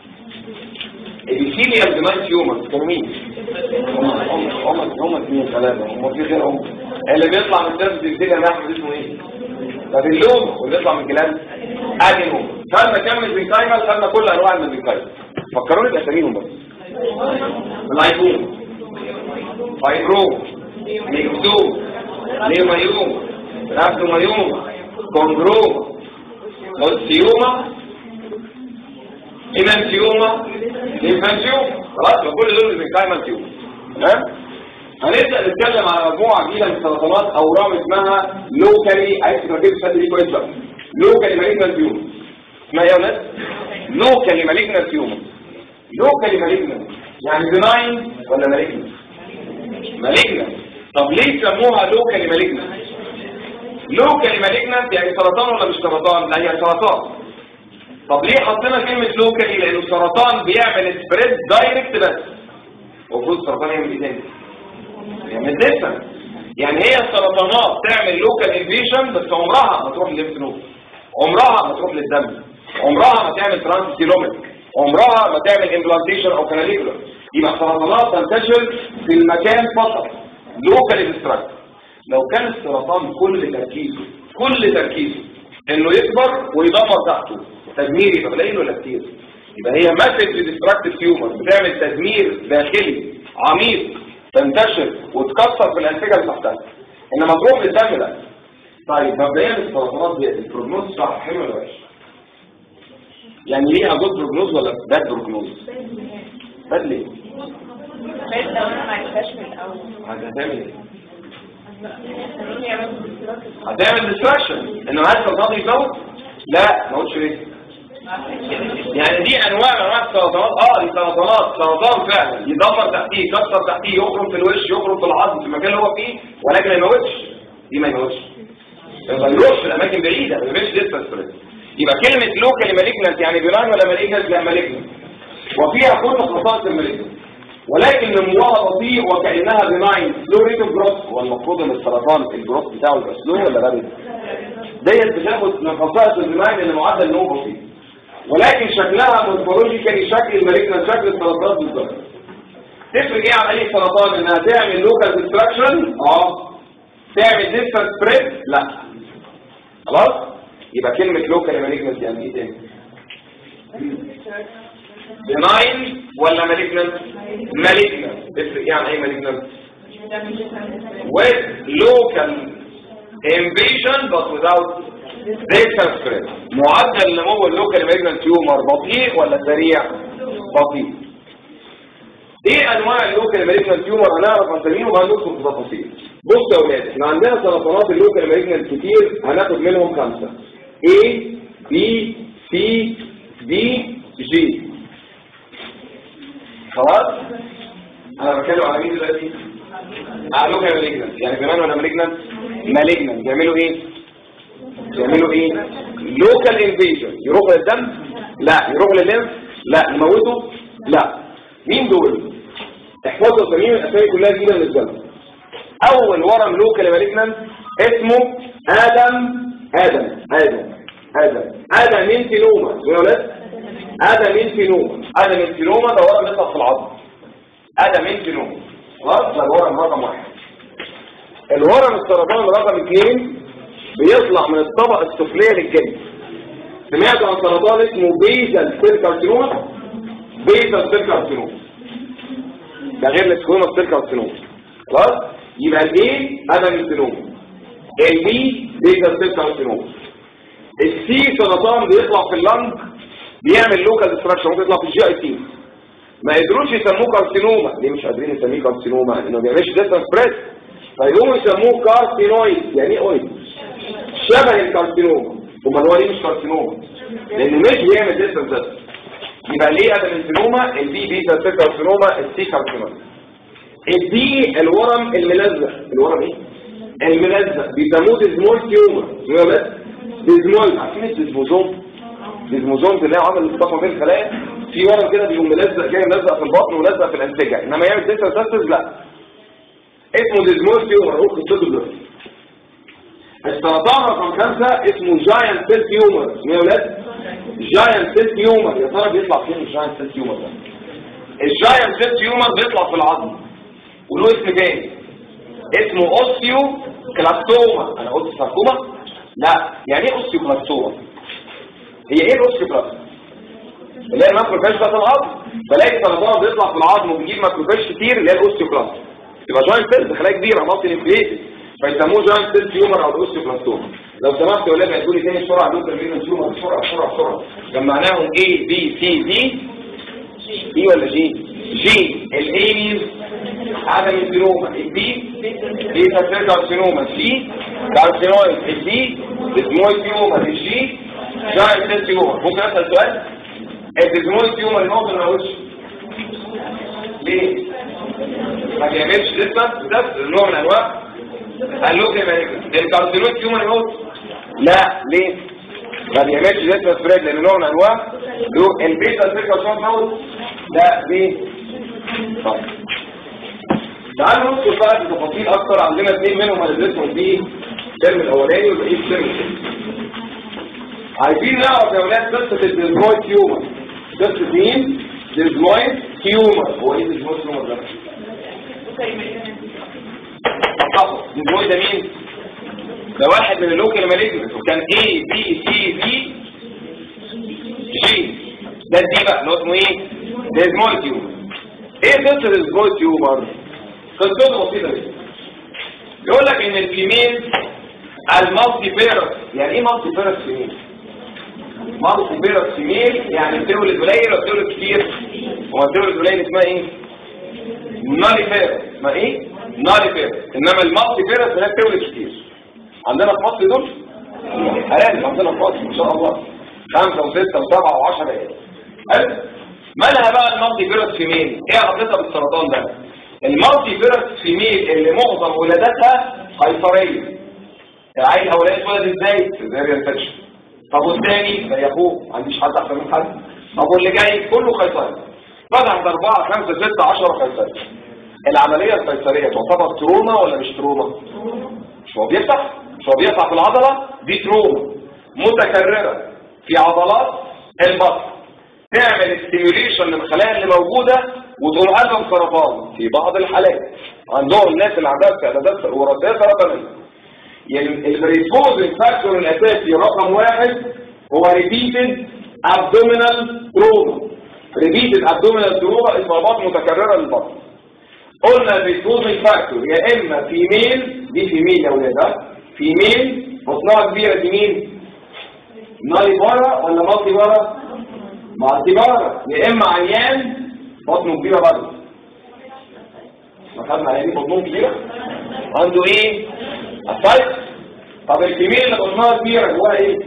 ابيثيليال بناين تيومر كانوا مين هم هم هم اثنين ثلاثه هم في غيرهم اللي بيطلع من الدرس الابيثيليال ده احمد اسمه ايه ده باللون واللي بيطلع من الجلاد ادينوم خدنا كام ميزنكايمال خدنا كل انواع الميزنكايمال فكروني باساميهم بس اللايبوم فايبروم ميكسوم ليومايوم رابدومايوم كوندروم اوستيوما ايمانتيوما ليمفانتيوما خلاص يبقى كل دول ميزنكايمال تيوما تمام هنبدا نتكلم على مجموعه جديده من السرطانات اورام اسمها لوكالي عايز تركز الحته دي كويس بقى لوكالي مالجنال تيومر اسمها ايه يا ولاد لوكالي مالجنال تيومر لوكالي مالجنال يعني بناين ولا مالجنال مالجنال طب ليه سموها لوكالي مالجنال لوكالي مالجنال يعني سرطان ولا مش سرطان لا هي سرطان طب ليه حطينا كلمه لوكالي لانه السرطان بيعمل سبريد دايركت بس المفروض السرطان يعمل ايه تاني يعمل ديستنس يعني هي السرطانات تعمل لوكال انفيشن بس عمرها ما تروح للليمف نود عمرها ما تروح للدم عمرها ما تعمل ترانسفيروميك عمرها ما تعمل امبلانتيشن او كاناليكولر يبقى السرطانات تنتشر في المكان فقط لوكال ديستراكت لو كان السرطان كل تركيزه كل تركيزه انه يكبر ويدمر تحته تدمير يبقى قليل ولا كتير يبقى هي مسج ديستراكتيف تيومر بتعمل تدمير داخلي عميق تنتشر وتكسر في الانسجه اللي تحتها انما تروح للدم لا طيب مبدئيا السرطانات دي البروجنوز صح حلو ولا وحش يعني ليها جود بروجنوز ولا باد بروجنوز باد ليه بس لو انا ما عرفتهاش من الاول هتعمل ايه خلوني اعمل ديستراكت. هتعمل ديستراكشن انما عايز السرطان يزود لا ما قلتش ليه يعني دي انواع من انواع السرطانات اه دي سرطانات سرطان فعلا يدمر تحتيه يكسر تحتيه يخرم في الوش يخرم في العظم في المكان اللي هو فيه ولكن ما يموتش دي ما يموتش ما يروحش في الاماكن بعيده ما يعملش ديستنس يبقى كلمه لوكال مالجنت يعني بيران ولا مالجنت لا مالجنت وفيها كل خصائص المالجنت ولكن نموها بطيء وكانها بناين سلو ريت اوف جروث هو المفروض ان السرطان الجروث بتاعه يبقى سلو ولا رابيد ديت بتاخد من خصائص البناين ان معدل نمو بسيط ولكن شكلها مورفولوجيكالي شكل المالجنت شكل السرطان بالظبط تفرق ايه عن اي سرطان انها تعمل لوكال ديستراكشن اه تعمل ديستانس سبريد لا خلاص يبقى كلمه لوكال مالجنت يعني ايه تاني بناين ولا مالجنت مالجنت تفرق ايه عن اي مالجنت with local invasion but without distance spread معدل نمو اللوكال مالجنت تيومر بطيء ولا سريع بطيء ايه انواع اللوكال مالجنت تيومر هنعرف اساميهم وهندخل في تفاصيل بصوا يا اولاد احنا عندنا سرطانات اللوكال مالجنت كتير هناخد منهم خمسه A B C D G خلاص انا بتكلم على مين دلوقتي على لوكال مالجنت يعني كمان ولا مالجنت مالجنت بيعملوا ايه بيعملوا ايه لوكال انفيجن يروحوا للدم لا يروحوا للليمف لا يموتوا لا مين دول احفظوا اساميهم الاسامي كلها جديده بالنسبه لهم اول ورم لوكال مالجنت اسمه ادم ادم ادم ادم ادم انتينوما يا ولاد ادم انتينوما ادم انتينوما ده ورم بيطلع في العظم ادم انتينوما خلاص ده الورم رقم واحد الورم السرطان رقم اثنين بيطلع من الطبقه السفليه للجلد سمعت عن سرطان اسمه بيزل سيل كارسينوما بيزل سيل كارسينوما ده غير السكوما سيل كارسينوما خلاص يبقى الايه ادم انتينوما البي بيزل سيل كارسينوما السي سرطان بيطلع في اللنج بيعمل لوكال ديستراكشن ممكن يطلع في الجي اي تي ما قدروش يسموه كارسينوما ليه مش قادرين يسميه كارسينوما لانه ما بيعملش ديستانس بريس فيقوموا يسموه كارسينويد يعني ايه اويد شبه الكارسينوما امال هو ليه مش كارسينوما لانه مش بيعمل ديستانس بريس يبقى ليه ادم السينوما البي بيتا سيل كارسينوما السي كارسينوما الدي الورم الملزق الورم ايه الملزق بيسموه ديزمول تيومر يا بس ديزمول عارفين الديزموزوم ديزموزوم اللي هو عامل الصفه بين الخلايا في ورم كده بيقوم ملزق جاي ملزق في البطن وملزق في الانسجه انما يعمل ديستانس لا اسمه ديزمول تيومر هو قصته دلوقتي السرطان رقم خمسة اسمه جاينت سيل تيومر اسمه يا ولاد جاينت سيل تيومر يا ترى بيطلع فين الجاينت سيل تيومر ده الجاينت سيل تيومر بيطلع في العظم وله اسم تاني اسمه اوستيو كلاستوما انا قلت ساركوما لا يعني ايه اوستيو كلاستوما هي ايه الاوستيو كلاستوما اللي هي الماكروفاج بتاعت العظم بلاقي سرطان بيطلع في العظم وبيجيب ماكروفاج كتير اللي هي الاوستيو كلاستوما تبقى جاينت سيل خلايا كبيره مالتي نيوكليتد فيسموه جاينت سيل تيومر او اوستيو كلاستوما لو سمحت يا ولاد هتقول لي تاني بسرعه دول ترميهم تيومر بسرعه بسرعه بسرعه جمعناهم A B C D اي ولا جي جي الاي عدم السينوما البي بيتا سيل كارسينوما سي كارسينويد البي ديزمويد تيومر الجي جاينت سيل تيومر ممكن اسال سؤال الديزمويد تيومر ينقص ولا وش ليه ما بيعملش لسه ده نوع من انواع اللوكي الكارسينويد تيومر ينقص لا ليه ما بيعملش لسه سبريد لان نوع من انواع البيتا سيل كارسينوما لا ليه طيب تعالوا ندخل بقى في تفاصيل اكتر عندنا اثنين منهم هندرسهم في الترم الاولاني والباقي في الترم الثاني عايزين نعرف يا ولاد قصه الديزمويد تيومر قصه مين؟ ديزمويد تيومر هو ايه ديزمويد تيومر ده؟ حصل ديزمويد ده مين؟ ده واحد من اللوكال مالجنس وكان A B C D G ده الدي بقى اللي هو اسمه ايه؟ ديزمويد تيومر ايه قصه الديزمويد تيومر؟ قصته بسيطه جدا يقول لك ان الفيميل المالتي بيرس يعني ايه مالتي بيرس فيميل؟ مالتي بيرس فيميل يعني بتولد قليل ولا بتولد كتير؟ هو بتولد قليل اسمها ايه؟ نالي بيرس اسمها ايه؟ نالي بيرس انما المالتي بيرس هناك بتولد كتير عندنا في مصر دول هلاقي عندنا في مصر ان شاء الله خمسة وستة وسبعة وعشرة ايه حلو مالها بقى المالتي بيرس فيميل ايه علاقتها بالسرطان ده المالتي بيرس فيميل اللي معظم ولادتها قيصريه العيل اولاد اتولد ازاي سيزاريان سكشن طب والثاني زي اخوه ما عنديش حد احسن من حد طب واللي جاي كله قيصري فتحت أربعة خمسة ستة عشرة قيصري العملية القيصرية تعتبر تروما ولا مش تروما؟ مش هو بيفتح مش هو بيفتح في العضلة دي تروما متكررة في عضلات البطن تعمل ستيميوليشن للخلايا اللي موجودة وتقوم قلبهم سرطان في بعض الحالات عندهم الناس اللي عندها استعدادات وراثية سرطانية يعني البريسبوزنج فاكتور الاساسي رقم واحد هو ريبيتد ابدومينال تروما ريبيتد ابدومينال تروما اصابات متكررة للبطن قلنا البريسبوزنج فاكتور يا اما فيميل دي فيميل يا ولاد فيميل بطنها كبيرة دي مين؟ نالي بارا ولا مالتي بارا؟ مالتي بارا يا اما عيان بطنه كبيرة برضه ما خدنا عيانين بطنهم كبيرة عنده ايه؟ الطيب طب الكمية اللي بطنها كبيرة جواها ايه؟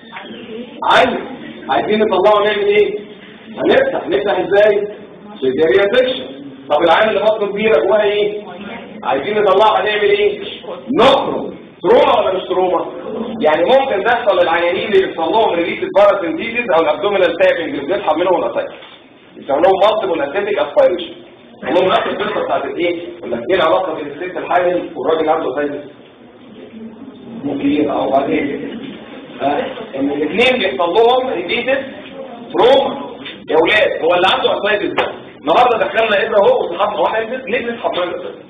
عين عايزين نطلعه نعمل ايه؟ هنفتح نفتح ازاي؟ سيزاريان سكشن طب العين اللي بطنه كبيرة جواها ايه؟ عايزين نطلعها نعمل ايه؟ نخرج تروما ولا مش تروما؟ يعني ممكن تحصل للعيانين اللي بيحصل لهم ريليس الباراسنتيزيس او الابدومينال تابنج اللي بيسحب منهم الاسايتس يسموا لهم مالتيبل اسيتيك اسبيريشن هم نفس القصه بتاعت الايه؟ يقول لك ايه العلاقه بين الست الحامل والراجل عنده اسايتس؟ ممكن او بعدين آه، ان الاثنين بيحصل لهم ريليتد تروما يا اولاد هو اللي عنده اسايتس ده النهارده دخلنا ابره اهو وسحبنا واحد ليه بنسحب من الاسايتس؟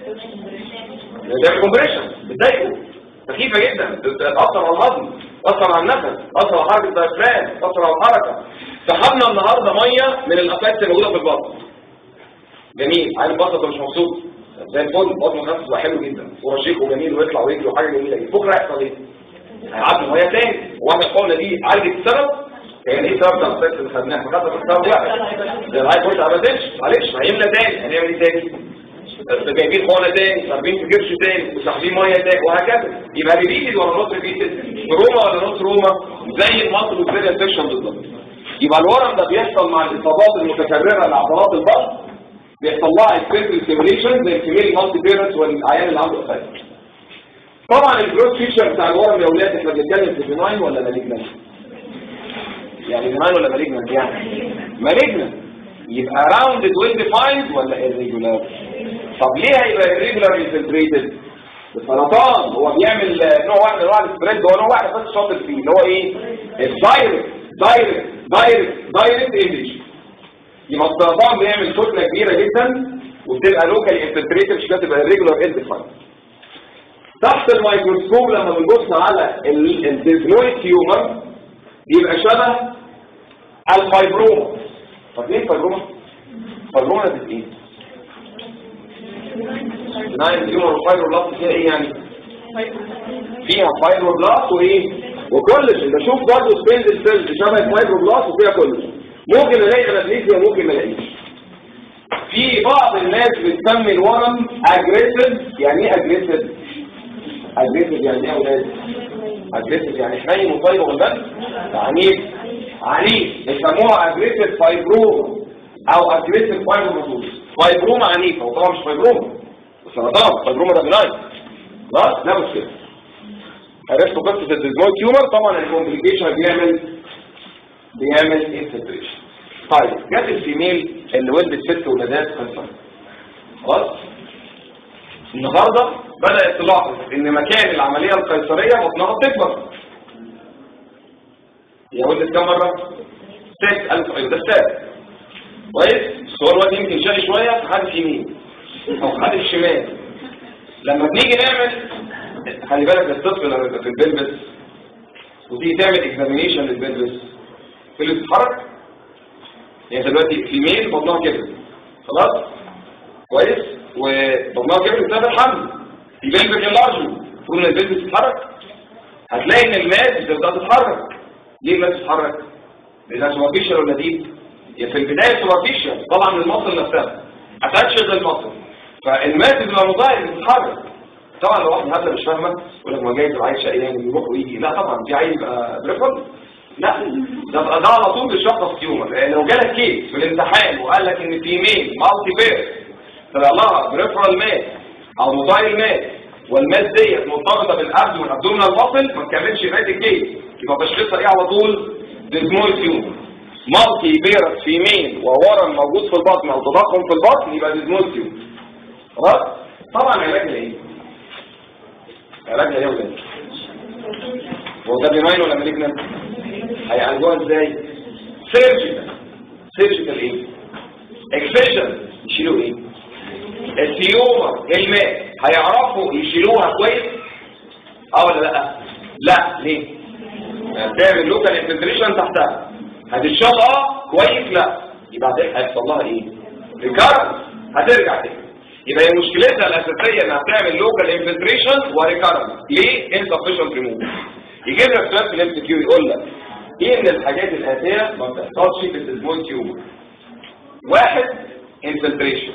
بيعمل كومبريشن بتضايقه سخيفه جدا بتاثر على الهضم تاثر على النفس تاثر على حركه الدايفرام تاثر على الحركه سحبنا النهارده ميه من الاسايتس الموجوده في البطن جميل عين البطن ده مش مبسوط زي الفل بطنه نفسه بقى حلو جدا ورشيق وجميل ويطلع ويجري وحاجه جميله جدا بكره هيحصل ايه؟ هيعدي ميه تاني واحنا الحقنه دي عالجت السبب كان ايه السبب بتاع الاسايتس اللي خدناه فخدنا السبب واحد ده العين بص ما بدتش معلش هيملى تاني هنعمل ايه تاني؟ بس جايبين حقنه تاني صارفين في كرش تاني وساحبين ميه تاني وهكذا يبقى ريبيتد ولا نوت ريبيتد تروما ولا نوت تروما زي المصل والبريد انفكشن بالظبط يبقى الورم ده بيحصل مع الاصابات المتكرره لعضلات البطن بيحصل لها اكسبريس ستيميوليشن زي الكميل مالتي بيرنس والعيان اللي عنده اسايتس طبعا الجروث فيشر بتاع الورم يا اولاد احنا بنتكلم في بناين ولا مالجنان يعني بناين ولا مالجنان يعني مالجنان يبقى راوندد ويل ديفايند ولا irregular طب ليه هيبقى irregular infiltrated السرطان هو بيعمل نوع واحد من انواع السبريد هو نوع واحد بس شاطر فيه اللي هو ايه الدايركت دايركت دايركت دايركت ايمج يبقى السرطان بيعمل كتله كبيره جدا وبتبقى لوكال انفلتريتد مش كده تبقى irregular انديفايند تحت الميكروسكوب لما بنبص على الديزنويد تيومر بيبقى شبه الفايبروما طب ليه فايبروما؟ فايبروما دي ايه؟ بناين تيومر وفايبروبلاست فيها ايه يعني؟ فيها فايبروبلاست وايه؟ وكولج ده شوف برضه سبيند سيلز شبه الفايبروبلاست وفيها كولج ممكن الاقي انابليزيا وممكن ما الاقيش في بعض الناس بتسمي الورم اجريسيف يعني ايه اجريسيف؟ اجريسيف يعني ايه يا اولاد؟ اجريسيف يعني حنين وطيب والبس عنيف عنيف يسموها اجريسيف فايبروما او اجريسيف فايبروماتوز فايبروما عنيفه وطبعا مش فايبروما سرطان فايبروما ده بناين خلاص لا مشكله عرفتوا قصه الديزمويد تيومر طبعا الكومبليكيشن بيعمل بيعمل انفلتريشن طيب جت الفيميل اللي ولدت ست ولادات كانسر خلاص النهارده بدات تلاحظ ان مكان العمليه القيصريه بطنها بتكبر يا ولد كم مره 6000 ايوه ده السادس كويس بس هو الواد يمكن شقي شويه في حادث يمين او في حادث شمال لما بنيجي نعمل خلي بالك الطفل لما يبقى في البلبس وتيجي تعمل اكزامينيشن للبلبس في اللي بتتحرك يعني انت دلوقتي في ميل بطنها كده خلاص كويس وبطنها كده بسبب الحمل في بلبس اللارج المفروض ان البلبس تتحرك هتلاقي ان الماس بتبدا تتحرك ليه الماس تتحرك؟ لانها سوبرفيشال ولا ديب؟ هي في البدايه سوبرفيشال طبعا من المصل نفسها هتنشط المصل فالماس بتبقى مضايق بتتحرك طبعا لو واحد هبله مش فاهمه يقول لك ما جاي تبقى عايش شقيان يروح ويجي لا طبعا في عيل يبقى بريفرال لا ده بقى ده على طول بيشخص تيومر لان لو جالك كيس في الامتحان وقال لك ان في ميل مالتي بير طلع لها بريفرال ماس او موبايل ماس والماس ديت مرتبطه بالابد والابدومينال ماسل ما تكملش بقيه الكيس يبقى تشخيصها ايه على طول ديزمويد تيومر مالتي بيرس في ميل وورم موجود في البطن او تضخم في البطن يبقى ديزمويد تيومر خلاص طبعا علاجها ايه علاجها ايه ولا هو ده بيمين ولا مالجنان هيعالجوها ازاي سيرجيكال سيرجيكال ايه اكسجن يشيلوا ايه التيومر الماء هيعرفوا يشيلوها كويس اه ولا لا لا ليه هتعمل لوكال انفلتريشن تحتها هتتشال اه كويس لا يبقى هيحصل لها ايه ريكارنس هترجع تاني يبقى هي مشكلتها الاساسيه انها تعمل لوكال انفلتريشن وريكارنس ليه insufficient ريموف يجيب لك سؤال في الام سي كيو يقول لك ايه من الحاجات الاتيه ما بتحصلش في السمول تيومر واحد انفلتريشن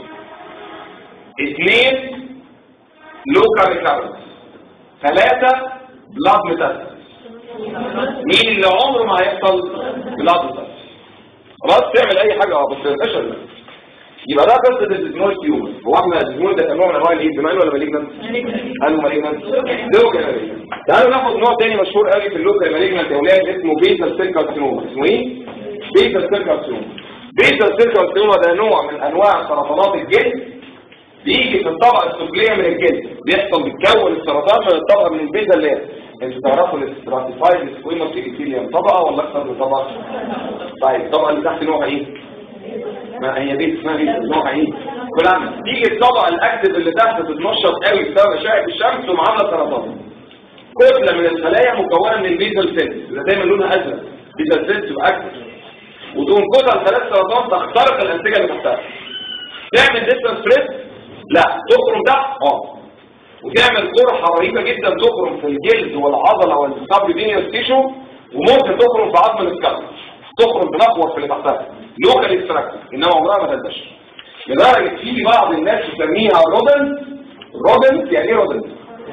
اثنين لوكال ريكارنس ثلاثة بلاد ميتاستاسيس مين اللي عمره ما هيحصل بلاد ميتاستاسيس خلاص تعمل اي حاجة اه بس الاشهر يبقى ده قصة الديزمول تيومر هو احنا الديزمول ده كان نوع من انواع الايه بمعنى ولا مالجنان قالوا مالجنان لوكال مالجنان تعالوا ناخد نوع تاني مشهور قوي في اللوكال مالجنان يا اولاد اسمه بيتا سيل كارسينوما اسمه ايه بيتا سيل كارسينوما بيتا سيل كارسينوما ده نوع من انواع سرطانات الجلد بيجي في الطبقه السفليه من الجلد بيحصل بيتكون السرطان من الطبقه من البيتا اللي انتوا تعرفوا الاستراتيفايد سكويموس ابيثيليوم طبقه ولا اكثر من طبقه طيب الطبقه اللي تحت نوعها ايه ما هي دي اسمها ايه نوعها ايه كلام تيجي الطبقه الاكتف اللي تحت تتنشط قوي بسبب اشعه الشمس ومعامله سرطان كتله من الخلايا مكونه من البيزل سيلز اللي دايما لونها ازرق بيزل سيلز واكتف وتقوم كتل خلايا السرطان تخترق الانسجه اللي تحتها تعمل ديستنس بريس لا تخرم تحت اه وتعمل قرحه رهيبه جدا تخرم في الجلد والعضله والسبلينيوس تيشو وممكن تخرم في عظم السكالب تخرج بنقوة في اللي تحتها لوكال اكستراكتيف انما عمرها ما تنتشر لدرجة في بعض الناس تسميها رودنت رودنت يعني ايه رودنت؟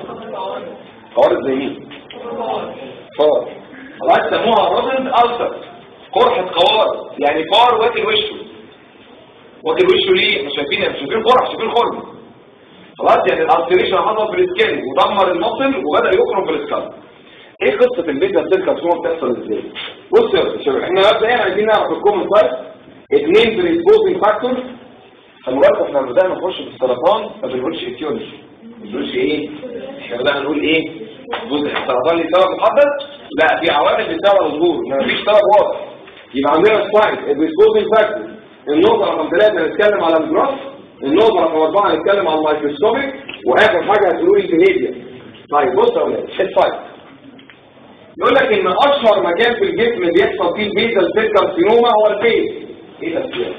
قوارض زي مين؟ فار خلاص سموها رودنت ألسر قرحة قوارض يعني فار واكل وشه واكل وشه ليه؟ احنا شايفين مش شايفين قرح شايفين خرم خلاص يعني الالتريشن حصل في السكين ودمر المصل وبدأ يخرم في السكالب ايه قصة البيتا سيل كارسوما بتحصل ازاي بص يا شباب احنا مبدئيا عايزين نعرف الكومن تايب اثنين بريسبوزنج فاكتور خلي بالكم احنا بدأنا نخش في السرطان ما بنقولش ايتيولوجي ما بنقولش ايه احنا بدأنا نقول ايه جزء السرطان ليه سبب محدد لا في عوامل بتسبب الظهور ما فيش سبب واضح يبقى عندنا الساينس البريسبوزنج فاكتور النقطة رقم ثلاثة هنتكلم على الجراف النقطة رقم أربعة هنتكلم على المايكروسكوبيك وآخر حاجة هتقولوا لي البيهيفير طيب بص يا ولاد الفايت يقول لك ان اشهر مكان في الجسم بيحصل فيه البيتا سيل كارسينوما هو الفيس ايه ده السؤال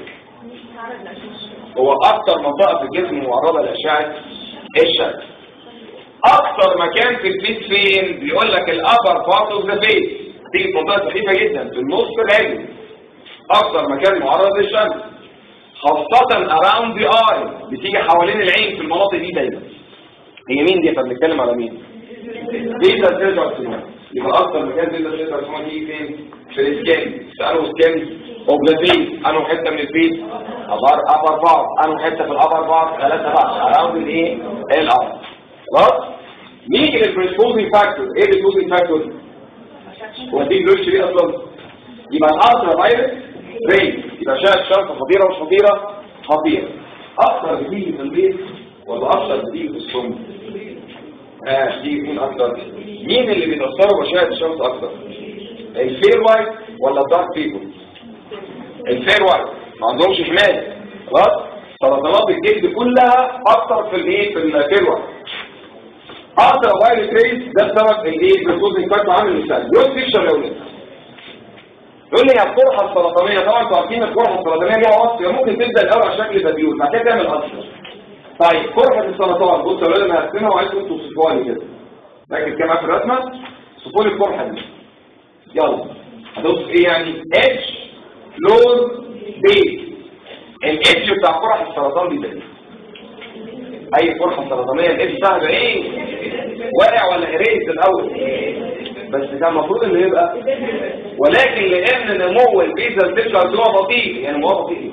هو اكتر منطقه في الجسم معرضه لاشعه الشمس اكتر مكان في الفيس فين بيقول لك الابر بارت اوف ذا فيس دي منطقه سخيفه جدا في النص العلوي اكتر مكان معرض للشمس خاصه اراوند ذا اي بتيجي حوالين العين في المناطق دي دايما هي مين دي احنا بنتكلم على مين بيتا سيل كارسينوما يبقى اكتر مكان بيتا سيل كارسينوما دي فين في السكين سألوا سكين اوبلافيس انه حته من الفيس ابر ابر بار انه حته في الابر بار ثلاثه بقى اراوند الايه الارض خلاص نيجي للبريسبوزنج فاكتور ايه البريسبوزنج فاكتور هو دي الوش ليه اصلا يبقى الالترا فايروس ري يبقى شاشه شمس خطيره مش خطيره خطيره اكتر بتيجي في البيت ولا اشهر بتيجي في السم اه دي مين اكتر مين اللي بيتاثروا باشعه الشمس اكتر الفير وايت ولا الدارك بيبل الفير وايت ما عندهمش حمايه خلاص سرطانات الجلد كلها اكتر في الايه في الفير وايت اكتر فايروس ريس ده بسبب الايه الجلوكوز انفاكت عامل مثال يقول فيكشن يا ولاد يقول لي يا القرحه السرطانيه طبعا انتوا عارفين القرحه السرطانيه ليها وصف هي ممكن تبدا الاول على شكل بديول بعد كده تعمل اكتر طيب قرحه السرطان بصوا يا ولاد انا هرسمها وعايزكم توصفوها لي كده ركز كده معايا في الرسمه صفوا لي القرحه دي يلا هتوصف ايه يعني اتش لون بي الاتش بتاع قرح السرطان دي ده اي قرحه سرطانيه الاتش بتاعها ده ايه واقع ولا اريز الاول بس كان المفروض انه يبقى ولكن لان نمو البيزا سيل هو بطيء يعني هو بطيء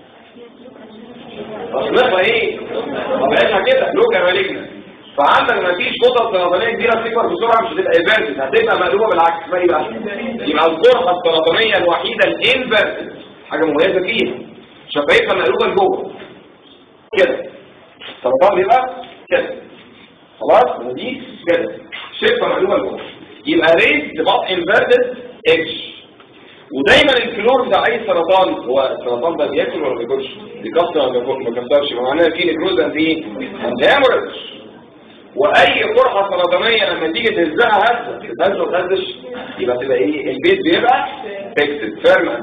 اصلها ايه طب احنا كده لوكا مالجنا فعندك مفيش قطط سرطانيه كبيره تكبر بسرعه مش هتبقى ايفيرتد هتبقى مقلوبه بالعكس ما يبقى يبقى القرحه السرطانيه الوحيده الانفيرتد حاجه مميزه فيها شفايفها مقلوبه لجوه كده السرطان بيبقى كده خلاص ودي كده شفه مقلوبه لجوه يبقى ريز بط انفيرتد اتش ودايما الكلور بتاع اي سرطان هو السرطان ده بياكل ولا ما بياكلش بيكسر ولا ما بيكسرش معناها في نيكروز قد ايه قد هيموريدج واي قرحه سرطانيه لما تيجي تهزها هزه تهز وما تهزش يبقى تبقى ايه البيت بيبقى فيكسد فيرم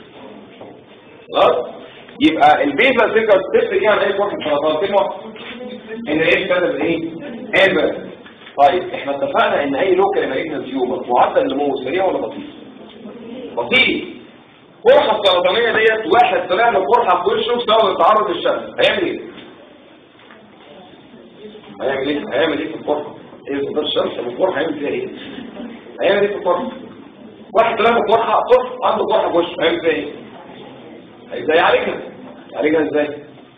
خلاص يبقى البيزا سيكر تفرق ايه عن اي قرحه سرطان كلمه ان ايه بتعمل ايه امبر طيب احنا اتفقنا ان اي لوكال مالجنس تيومر معدل نموه سريع ولا بطيء بطيء قرحه السرطانيه ديت واحد طلع له قرحه في وشه بسبب التعرض للشمس هيعمل ايه هيعمل ايه هيعمل ايه في القرحه ايه في الشمس القرحه هيعمل فيها ايه هيعمل ايه في القرحه واحد طلع له قرحه طفل عنده قرحه في وشه هيعمل فيها ايه ازاي يعالجها يعالجها ازاي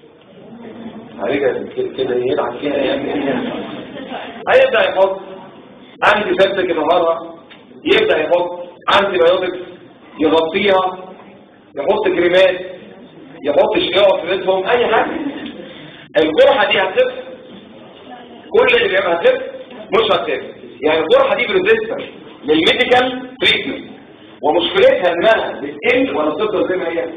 يعالجها كده يلعب فيها يعمل ايه هيبدا يحط انتي سيبتيك النهارده يبدا يحط انتي بايوتكس يغطيها يحط كريمات يحط شياط في ريتهم اي حاجه الجرحه دي هتخف كل اللي بيعمل هتخف مش هتخف يعني الجرحه دي بريزيستنت للميديكال تريتمنت ومشكلتها انها بتقل ولا بتفضل زي ما هي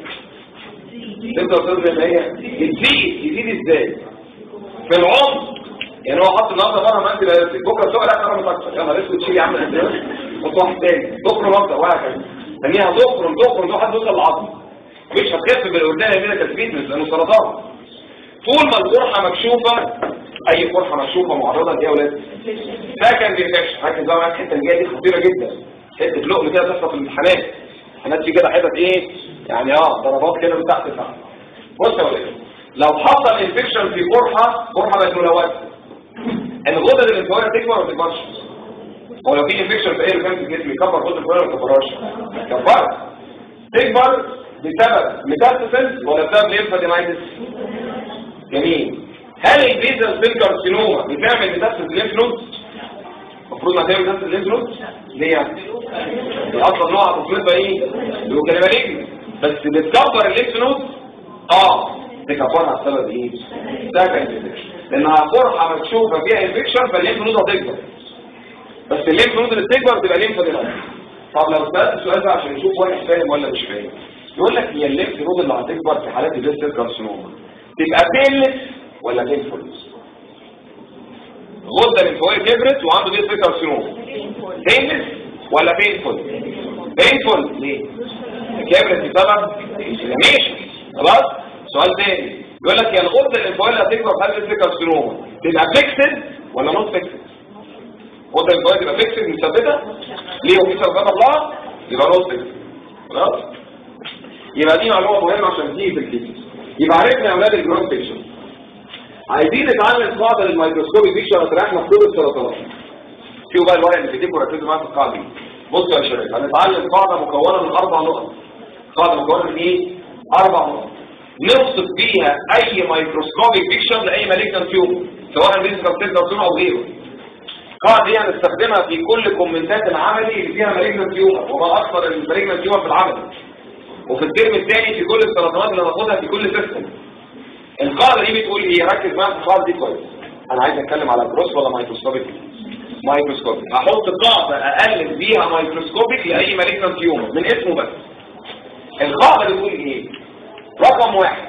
تفضل زي ما هي تزيد يزيد ازاي في العمر يعني هو حط النهارده مره ما انت بكره الصبح لا انا متاكد يا نهار اسود شيل يا عم ازاي حط واحد تاني بكره مره وهكذا ثانيها ضخم ضخم لحد يوصل للعظم مش هتخف بالاوردينال كده كالفيتنس لانه سرطان طول ما القرحه مكشوفه اي قرحه مكشوفه معرضه لايه يا اولاد سكند انفكشن ركز بقى معاك الحته اللي جايه دي خطيره جدا حته لقم كده تحصل في الامتحانات الامتحانات في كده حتت ايه يعني اه ضربات كده من تحت لتحت بص يا ولاد لو حصل انفكشن في قرحه قرحه بقت ملوثه الغدد الانفويه تكبر ولا تكبرش هو لو في انفكشن في اي مكان في الجسم يكبر غدد الانفويه ولا ما تكبرش تكبر تكبر بسبب ميتاستاسيس ولا بسبب ليمفاديمايتس جميل هل البيزل سيل كارسينوما بتعمل ميتاستاسيس ليمف نود المفروض ما تعمل ميتاستاسيس ليمف نود ليه يعني اصلا نوع تصنيفها ايه لوكاليماليجن بس بتكبر الليمف نود اه تكبرها بسبب ايه سكند لانها قرحه مكشوفه فيها انفكشن فالليمف نود هتكبر بس الليمف نود اللي بتكبر تبقى ليمفاديمايتس طب لو سألت السؤال ده عشان نشوف واحد فاهم ولا مش فاهم يقول لك هي الليمف نود اللي هتكبر في حالات البيست كارسينوما تبقى بينلس ولا بينفول غدة ليمفاوية كبرت وعنده بيست كارسينوما بينلس ولا بينفول بينفول ليه كبرت بسبب انفلاميشن خلاص سؤال تاني يقول لك هي الغدة الليمفاوية اللي هتكبر في حالة البيست كارسينوما تبقى فيكسد ولا نوت فيكسد غدة الليمفاوية تبقى فيكسد مثبتة ليه وفي سبب الله يبقى نوت فيكسد خلاص يبقى دي معلومه مهمه عشان تيجي في الكيس يبقى عرفنا يا اولاد الجراند بيكشر عايزين نتعلم قاعده للميكروسكوبي بيكشر هتريح مفروض السرطانات شوفوا بقى الورق اللي في ايديكم ركزوا معايا في القاعده دي بصوا يا شباب هنتعلم قاعده مكونه من اربع نقط قاعده مكونه من ايه اربع نقط نوصف بيها اي ميكروسكوبي بيكشر لاي مالجنت تيوب سواء فيزيكال سيل او غيره القاعده دي هنستخدمها في كل كومنتات العملي اللي فيها مالجنت تيومر وما اكثر المالجنت تيومر في العمل وفي الترم الثاني في كل السرطانات اللي هناخدها في كل سيستم القاعده دي بتقول ايه ركز معايا في القاعده دي كويس انا عايز اتكلم على جروس ولا مايكروسكوبيك مايكروسكوبيك احط قاعده اقلب بيها مايكروسكوبيك لاي مالجنت تيومر من اسمه بس القاعده بتقول ايه رقم واحد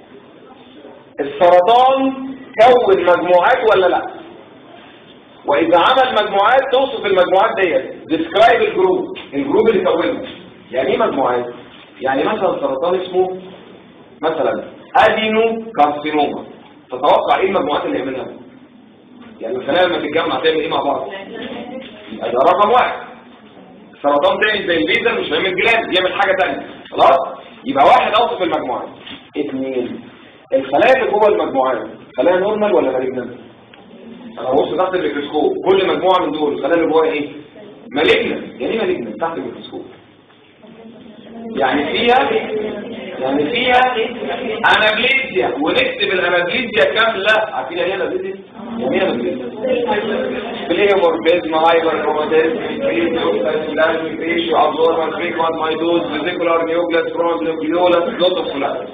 السرطان كون مجموعات ولا لا واذا عمل مجموعات توصف المجموعات ديت ديسكرايب الجروب الجروب اللي كونها يعني ايه مجموعات يعني مثلا سرطان اسمه مثلا ادينو كارسينوما تتوقع ايه المجموعات اللي يعملها يعني الخلايا لما تتجمع تعمل ايه مع بعض يبقى ده رقم واحد سرطان تاني زي البيزا مش هيعمل جلاند يعمل حاجه ثانيه خلاص يبقى واحد اوصف المجموعات اثنين الخلايا اللي جوه المجموعات خلايا نورمال ولا مالجنانت انا ببص تحت الميكروسكوب كل مجموعه من دول الخلايا اللي جواها ايه مالجنانت يعني ايه مالجنانت تحت الميكروسكوب يعني فيها يعني فيها انابليزيا ونكتب الانابليزيا كامله عارفين يعني ايه انابليزيا يعني ايه انابليزيا بليوموربيزم هايبر كروماتيزم انكريز ريشيو ابزوربر فريكوانت مايدوز فيزيكولار نيوكلاس برونكيولاس لوت اوف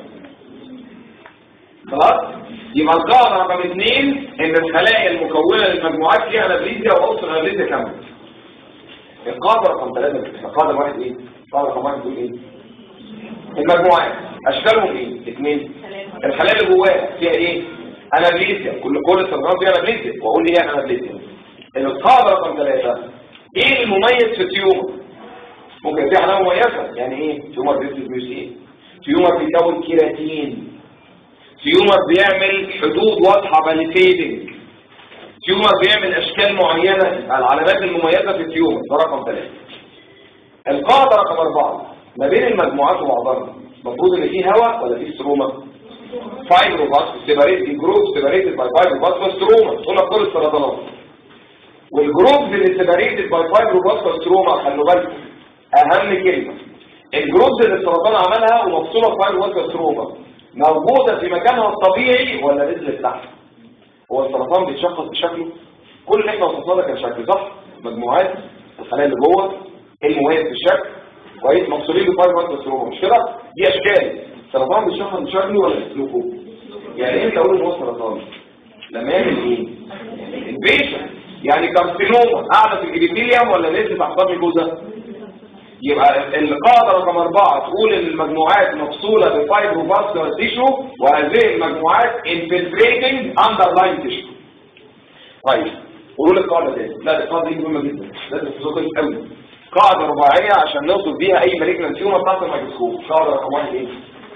خلاص يبقى القاعده رقم اثنين ان الخلايا المكونه للمجموعات فيها انابليزيا واوصل انابليزيا كامله القاعده رقم ثلاثه القاعده واحد ايه القاعده رقم واحد بتقول ايه المجموعات اشكالهم ايه اثنين الخلايا اللي جواها فيها ايه انابليزيا كل كل السرطان فيها انابليزيا واقول لي ايه انابليزيا القاعده رقم ثلاثه ايه المميز في التيومر ممكن في علامه مميزه يعني ايه تيومر بيسمس ايه تيومر بيكون كيراتين تيومر بيعمل حدود واضحه باليفيدنج تيومر بيعمل اشكال معينه العلامات المميزه في التيومر ده رقم ثلاثه القاعده رقم اربعه ما بين المجموعات وبعضها المفروض ان في هواء ولا في ستروما فايبروباس سيبريت جروب سيبريتد باي فايبروباس وستروما دول كل السرطانات والجروبز اللي سيبريتد باي فايبروباس وستروما خلوا بالكم اهم كلمه الجروبز اللي السرطان عملها ومفصوله بفايبروباس وستروما موجوده في مكانها الطبيعي ولا نزلت تحت هو السرطان بيتشخص بشكله كل اللي احنا وصلنا له كان شكل صح مجموعات الخلايا اللي جوه ايه المميز في الشكل كويس مفصولين بفايبر وستروما مش كده دي اشكال السرطان بيتشخص بشكله ولا بسلوكه يعني امتى اقول ان هو سرطان لما يعمل ايه البيشن يعني كارسينوما قاعده في الابيثيليوم ولا نزلت اعصاب الجوزه يبقى القاعده رقم أربعة تقول ان المجموعات مفصوله بفايبروفاسكولار تيشو وهذه المجموعات infiltrating underlying tissue طيب قولوا لي القاعده دي لا القاعده دي مهمه جدا لازم تفوزوا كويس قوي قاعده رباعيه عشان نوصف بيها اي مالجنت تيومر تحت الميكروسكوب قاعده رقم واحد ايه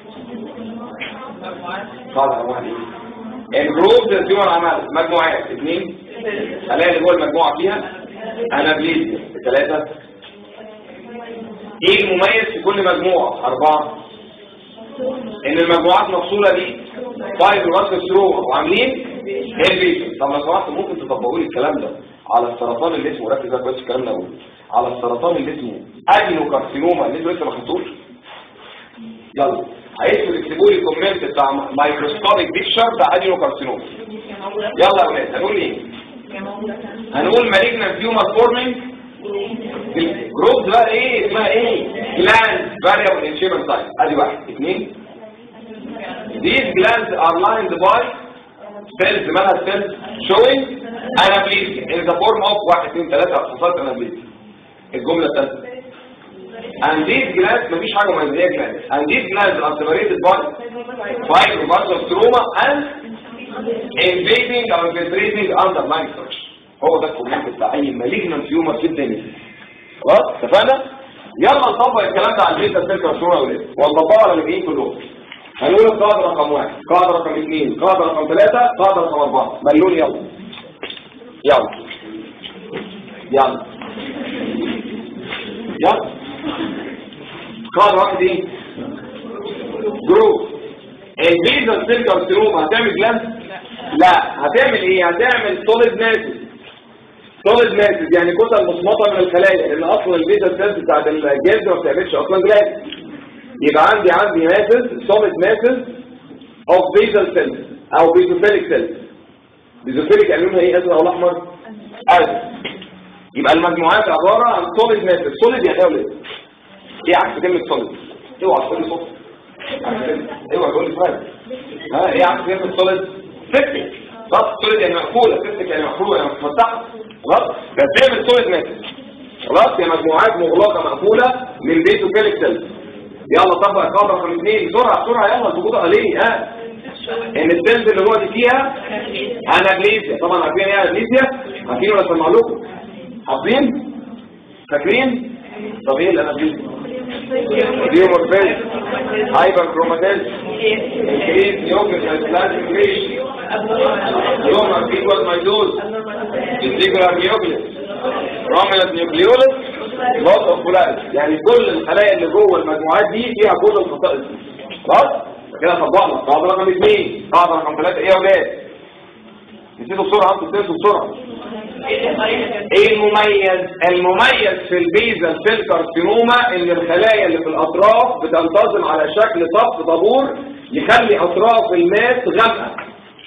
قاعده رقم واحد ايه الجروب التيومر عمل مجموعات اثنين خلايا اللي جوه المجموعه فيها انابليزيا ثلاثه ايه المميز في كل مجموعة اربعة ان المجموعات مفصولة دي فايف واسك ستروما وعاملين هيلبيشن طب لو سمحت ممكن تطبقوا لي الكلام ده على السرطان اللي اسمه ركز بس الكلام ده اقول على السرطان اللي اسمه ادينو كارسينوما اللي انتوا لسه ما خدتوش يلا عايزكم تكتبوا لي الكومنت بتاع مايكروسكوبيك بيكشر بتاع ادينو كارسينوما يلا يا ولاد هنقول ايه هنقول مالجنت تيومر فورمينج الجروب بقى ايه اسمها ايه glands variable in human size ادي واحد اثنين these glands are lined by cells مالها cells showing anaplesia in the form of واحد اثنين ثلاثة خصائص anaplesia الجملة الثالثة and these glands مفيش حاجة مميزة glands and these glands are separated by fibroblasts of stroma and invading or infiltrating underlying structure هو ده الكومنت بتاع اي مالجنت تيومر في الدنيا خلاص اتفقنا يلا نطبق الكلام ده على البيتا سيل كارسوما يا ولاد ونطبقه على الباقيين كلهم هنقول القاعده رقم واحد قاعده رقم اثنين قاعده رقم ثلاثه قاعده رقم اربعه مليون يلا يلا يلا يلا قاعده واحد ايه جروب البيتا سيل كارسوما هتعمل جلاند لا هتعمل ايه هتعمل سوليد ماسس سوليد ماسز يعني كتل مصمطه من الخلايا لان اصلا البيتا سيلز بتاعت الجلد ما بتعملش اصلا جلاند يبقى عندي عندي ماسز سوليد ماسز اوف بيتا سيلز او بيزوفيليك سيلز بيزوفيليك يعني لونها ايه ازرق ولا احمر ازرق يبقى المجموعات عباره عن سوليد ماسز سوليد يعني ايه ايه عكس كلمه سوليد اوعى تقول صوت ايوه تقول لي سؤال ها ايه عارف كلمه سوليد سيبتك خلاص سوليد يعني مقفوله سيبتك يعني مقفوله يعني مفتحه خلاص بس تعمل سوليد ماتر خلاص هي مجموعات مغلقه مقفوله من بيت وكالك سيل يلا طبق القاعده رقم اثنين بسرعه بسرعه يلا الضغوط عليه ها ان السيلز اللي هو دي فيها انابليزيا طبعا عارفين ايه انابليزيا عارفين ولا سمع لكم حافظين فاكرين طب ايه الانابليزيا ديومورفيز هايبر كروماتيز انكريز نيوكليس بلازميك ريشيو يوم فيكوال مايدوز الزيجولار نيوكليس رومينس نيوكليولس لوس اوف بولاريس يعني كل الخلايا اللي جوه المجموعات دي فيها كل الخصائص دي خلاص كده طبقنا قاعده رقم اثنين قاعده رقم ثلاثه ايه يا اولاد نسيتوا بسرعه انتوا نسيتوا بسرعه ايه المميز المميز في البيزل سيل كارسينوما ان الخلايا اللي في الاطراف بتنتظم على شكل صف طابور يخلي اطراف الماس غامقه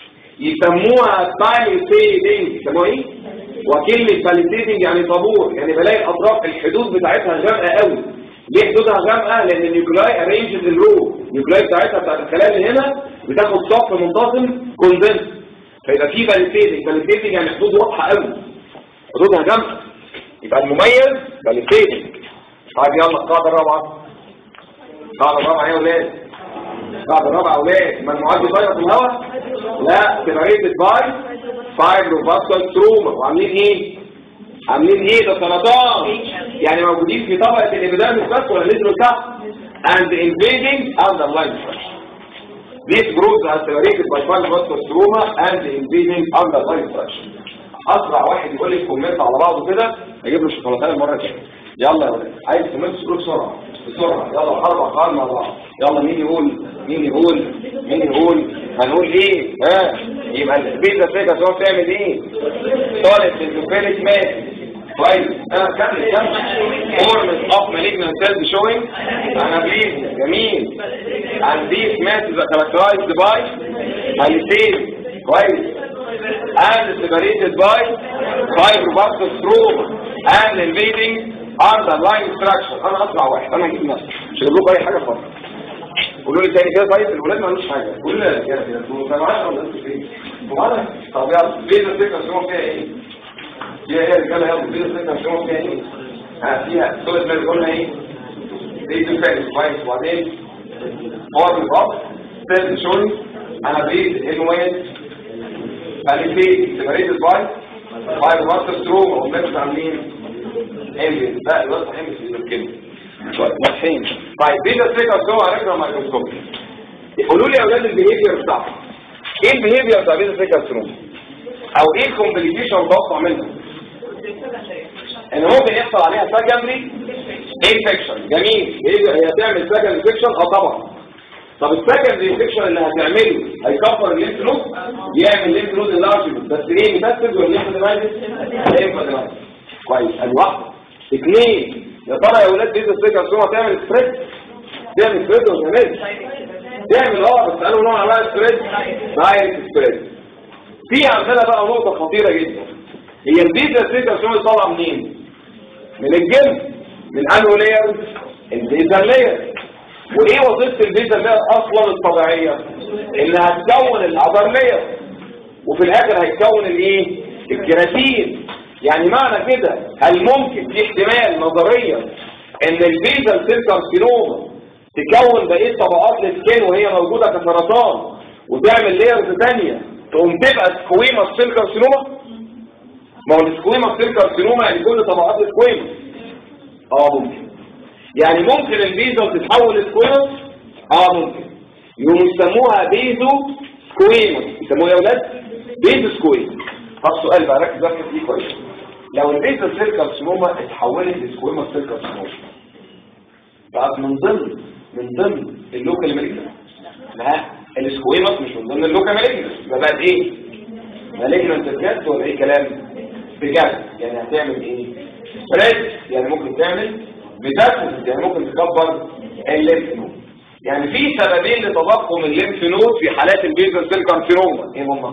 يسموها باليتيدنج يسموها ايه وكلمه باليتيدنج يعني طابور يعني بلاقي الاطراف الحدود بتاعتها غامقه قوي ليه حدودها غامقه لان النيوكلاي ارينجد الرو النيوكلاي بتاعتها بتاعت الخلايا اللي هنا بتاخد صف منتظم كوندنس فيبقى في باليتيدنج باليتيدنج يعني حدود واضحه قوي حدودها جامده يبقى المميز باليتيدنج طيب يلا القاعده الرابعه القاعده الرابعه ايه يا ولاد القاعده الرابعه يا ولاد المجموعات دي طايره في الهواء لا سيبريتد باي فايبروفاسكال تروما وعاملين ايه عاملين ايه ده سرطان يعني موجودين في طبقه الابيديرمس بس ولا نزلوا تحت and invading underlying structure These groups are separated by fibroblastic stroma and invading underlying structure اسرع واحد يقول لي كومنت على بعضه كده اجيب له شوكولاته المره الجايه يلا يا ولاد عايز كومنت تقول بسرعه بسرعه يلا اربع قرار مع بعض يلا مين يقول مين يقول مين يقول هنقول ايه ها يبقى البيتا سيكا سوا بتعمل ايه طالب الزوفيلك مات كويس ها كمل كمل فورمز اوف malignant cells showing anaplesia جميل and these masses are characterized by palisade كويس and separated by fibroblastic stroma and invading underlying structure انا اسرع واحد انا هجيب نفسي مش هجيب لكم اي حاجه خالص قولوا لي تاني كده طيب الولاد ما قالوش حاجه قولوا لي يا رجاله انتوا سامعين ولا انتوا فين؟ وانا طب يلا ليه الفكره شو فيها ايه؟ فيها ايه يا رجاله يلا ليه الفكره شو فيها ايه؟ ها فيها سوليد مال قلنا ايه؟ ليه الفكره كويس وبعدين فور الرب ستيل شوي انا بريد انويت فاليتي سيبريتد باي باي واتر ستروم ومنكس عاملين انجل لا الوقت حمس في الكلمه مفهوم طيب دي الفكره سوا عرفنا مايكروسكوب قولوا لي يا اولاد البيهيفير بتاعها ايه البيهيفير بتاع بيتا سيكا ستروم او ايه الكومبليكيشن متوقع منها ان ممكن يحصل عليها سكندري انفكشن جميل هي هي تعمل سكندري انفكشن اه طبعا طب السكندري انفكشن اللي هتعمله هيكفر الليمف نود يعمل ليمف نود انلارجمنت بس ايه متسد ولا ليمف ديفايدد ليمف ديفايدد كويس ادي واحده اثنين يا ترى يا اولاد بيتا سيكا ستروم هتعمل سبريد تعمل سبريد ولا ما تعملش تعمل اه بس قالوا نوع انواع السبريد دايركت سبريد في عندنا بقى نقطة خطيرة جدا هي البيتا سيكا ستروم طالعة منين من الجلد من انه لير البيتا لير وايه وظيفة البيتا لير اصلا الطبيعية انها تكون الابر لير وفي الاخر هيتكون الايه الكيراتين يعني معنى كده هل ممكن في احتمال نظريا ان البيتا سيل كارسينوما تكون بقيه طبقات السكين وهي موجودة كسرطان وتعمل ليرز ثانيه تقوم تبقى سكويما سيل كارسينوما ما هو السكويما سيل كارسينوما يعني كل طبقات السكويما اه ممكن يعني ممكن البيزل تتحول لسكويما اه ممكن يقوموا يسموها بيزو سكويما يسموها يا ولاد بيزو سكويما طب سؤال بقى ركز بقى فيه كويس لو البيزل سيل كارسينوما اتحولت لسكويما سيل كارسينوما بقت من ضمن من ضمن اللوكال مالجنس لا السكويمس مش من ضمن اللوكال مالجنس يبقى بقت ايه مالجنس بجد ولا ايه كلام بجد يعني هتعمل ايه سبريد يعني ممكن تعمل بتسس يعني ممكن تكبر الليمف نود يعني في سببين لتضخم الليمف نود في حالات البيزل سيل كارسينوما ايه هم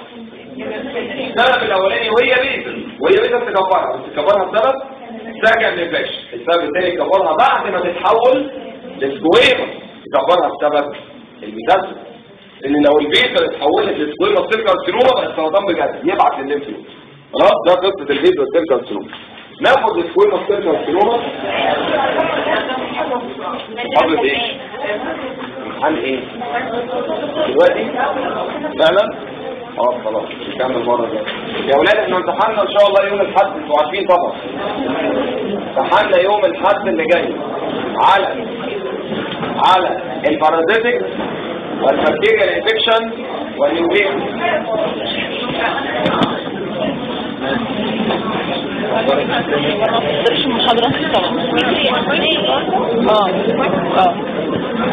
السبب الاولاني وهي بيزل وهي بيزل تكبرها بس تكبرها بسبب سكن انفكشن السبب الثاني تكبرها بعد ما تتحول لسكويمس يكبرها بسبب الميتاز ان لو البيتا اتحولت لسكويما سيل كارسينوما بقت سرطان بجد يبعت للليمف نود خلاص ده قصه البيتا سيل كارسينوما ناخد السكويما سيل كارسينوما محاضرة ايه؟ امتحان ايه؟ دلوقتي؟ فعلا؟ اه خلاص نكمل المره الجايه يا ولاد احنا امتحاننا ان شاء الله يوم الاحد انتوا عارفين طبعا امتحاننا يوم الاحد اللي جاي على على البارازيتك والبكتيريال انفكشن والنيوبيك ما تقدرش المحاضرات طبعا اه اه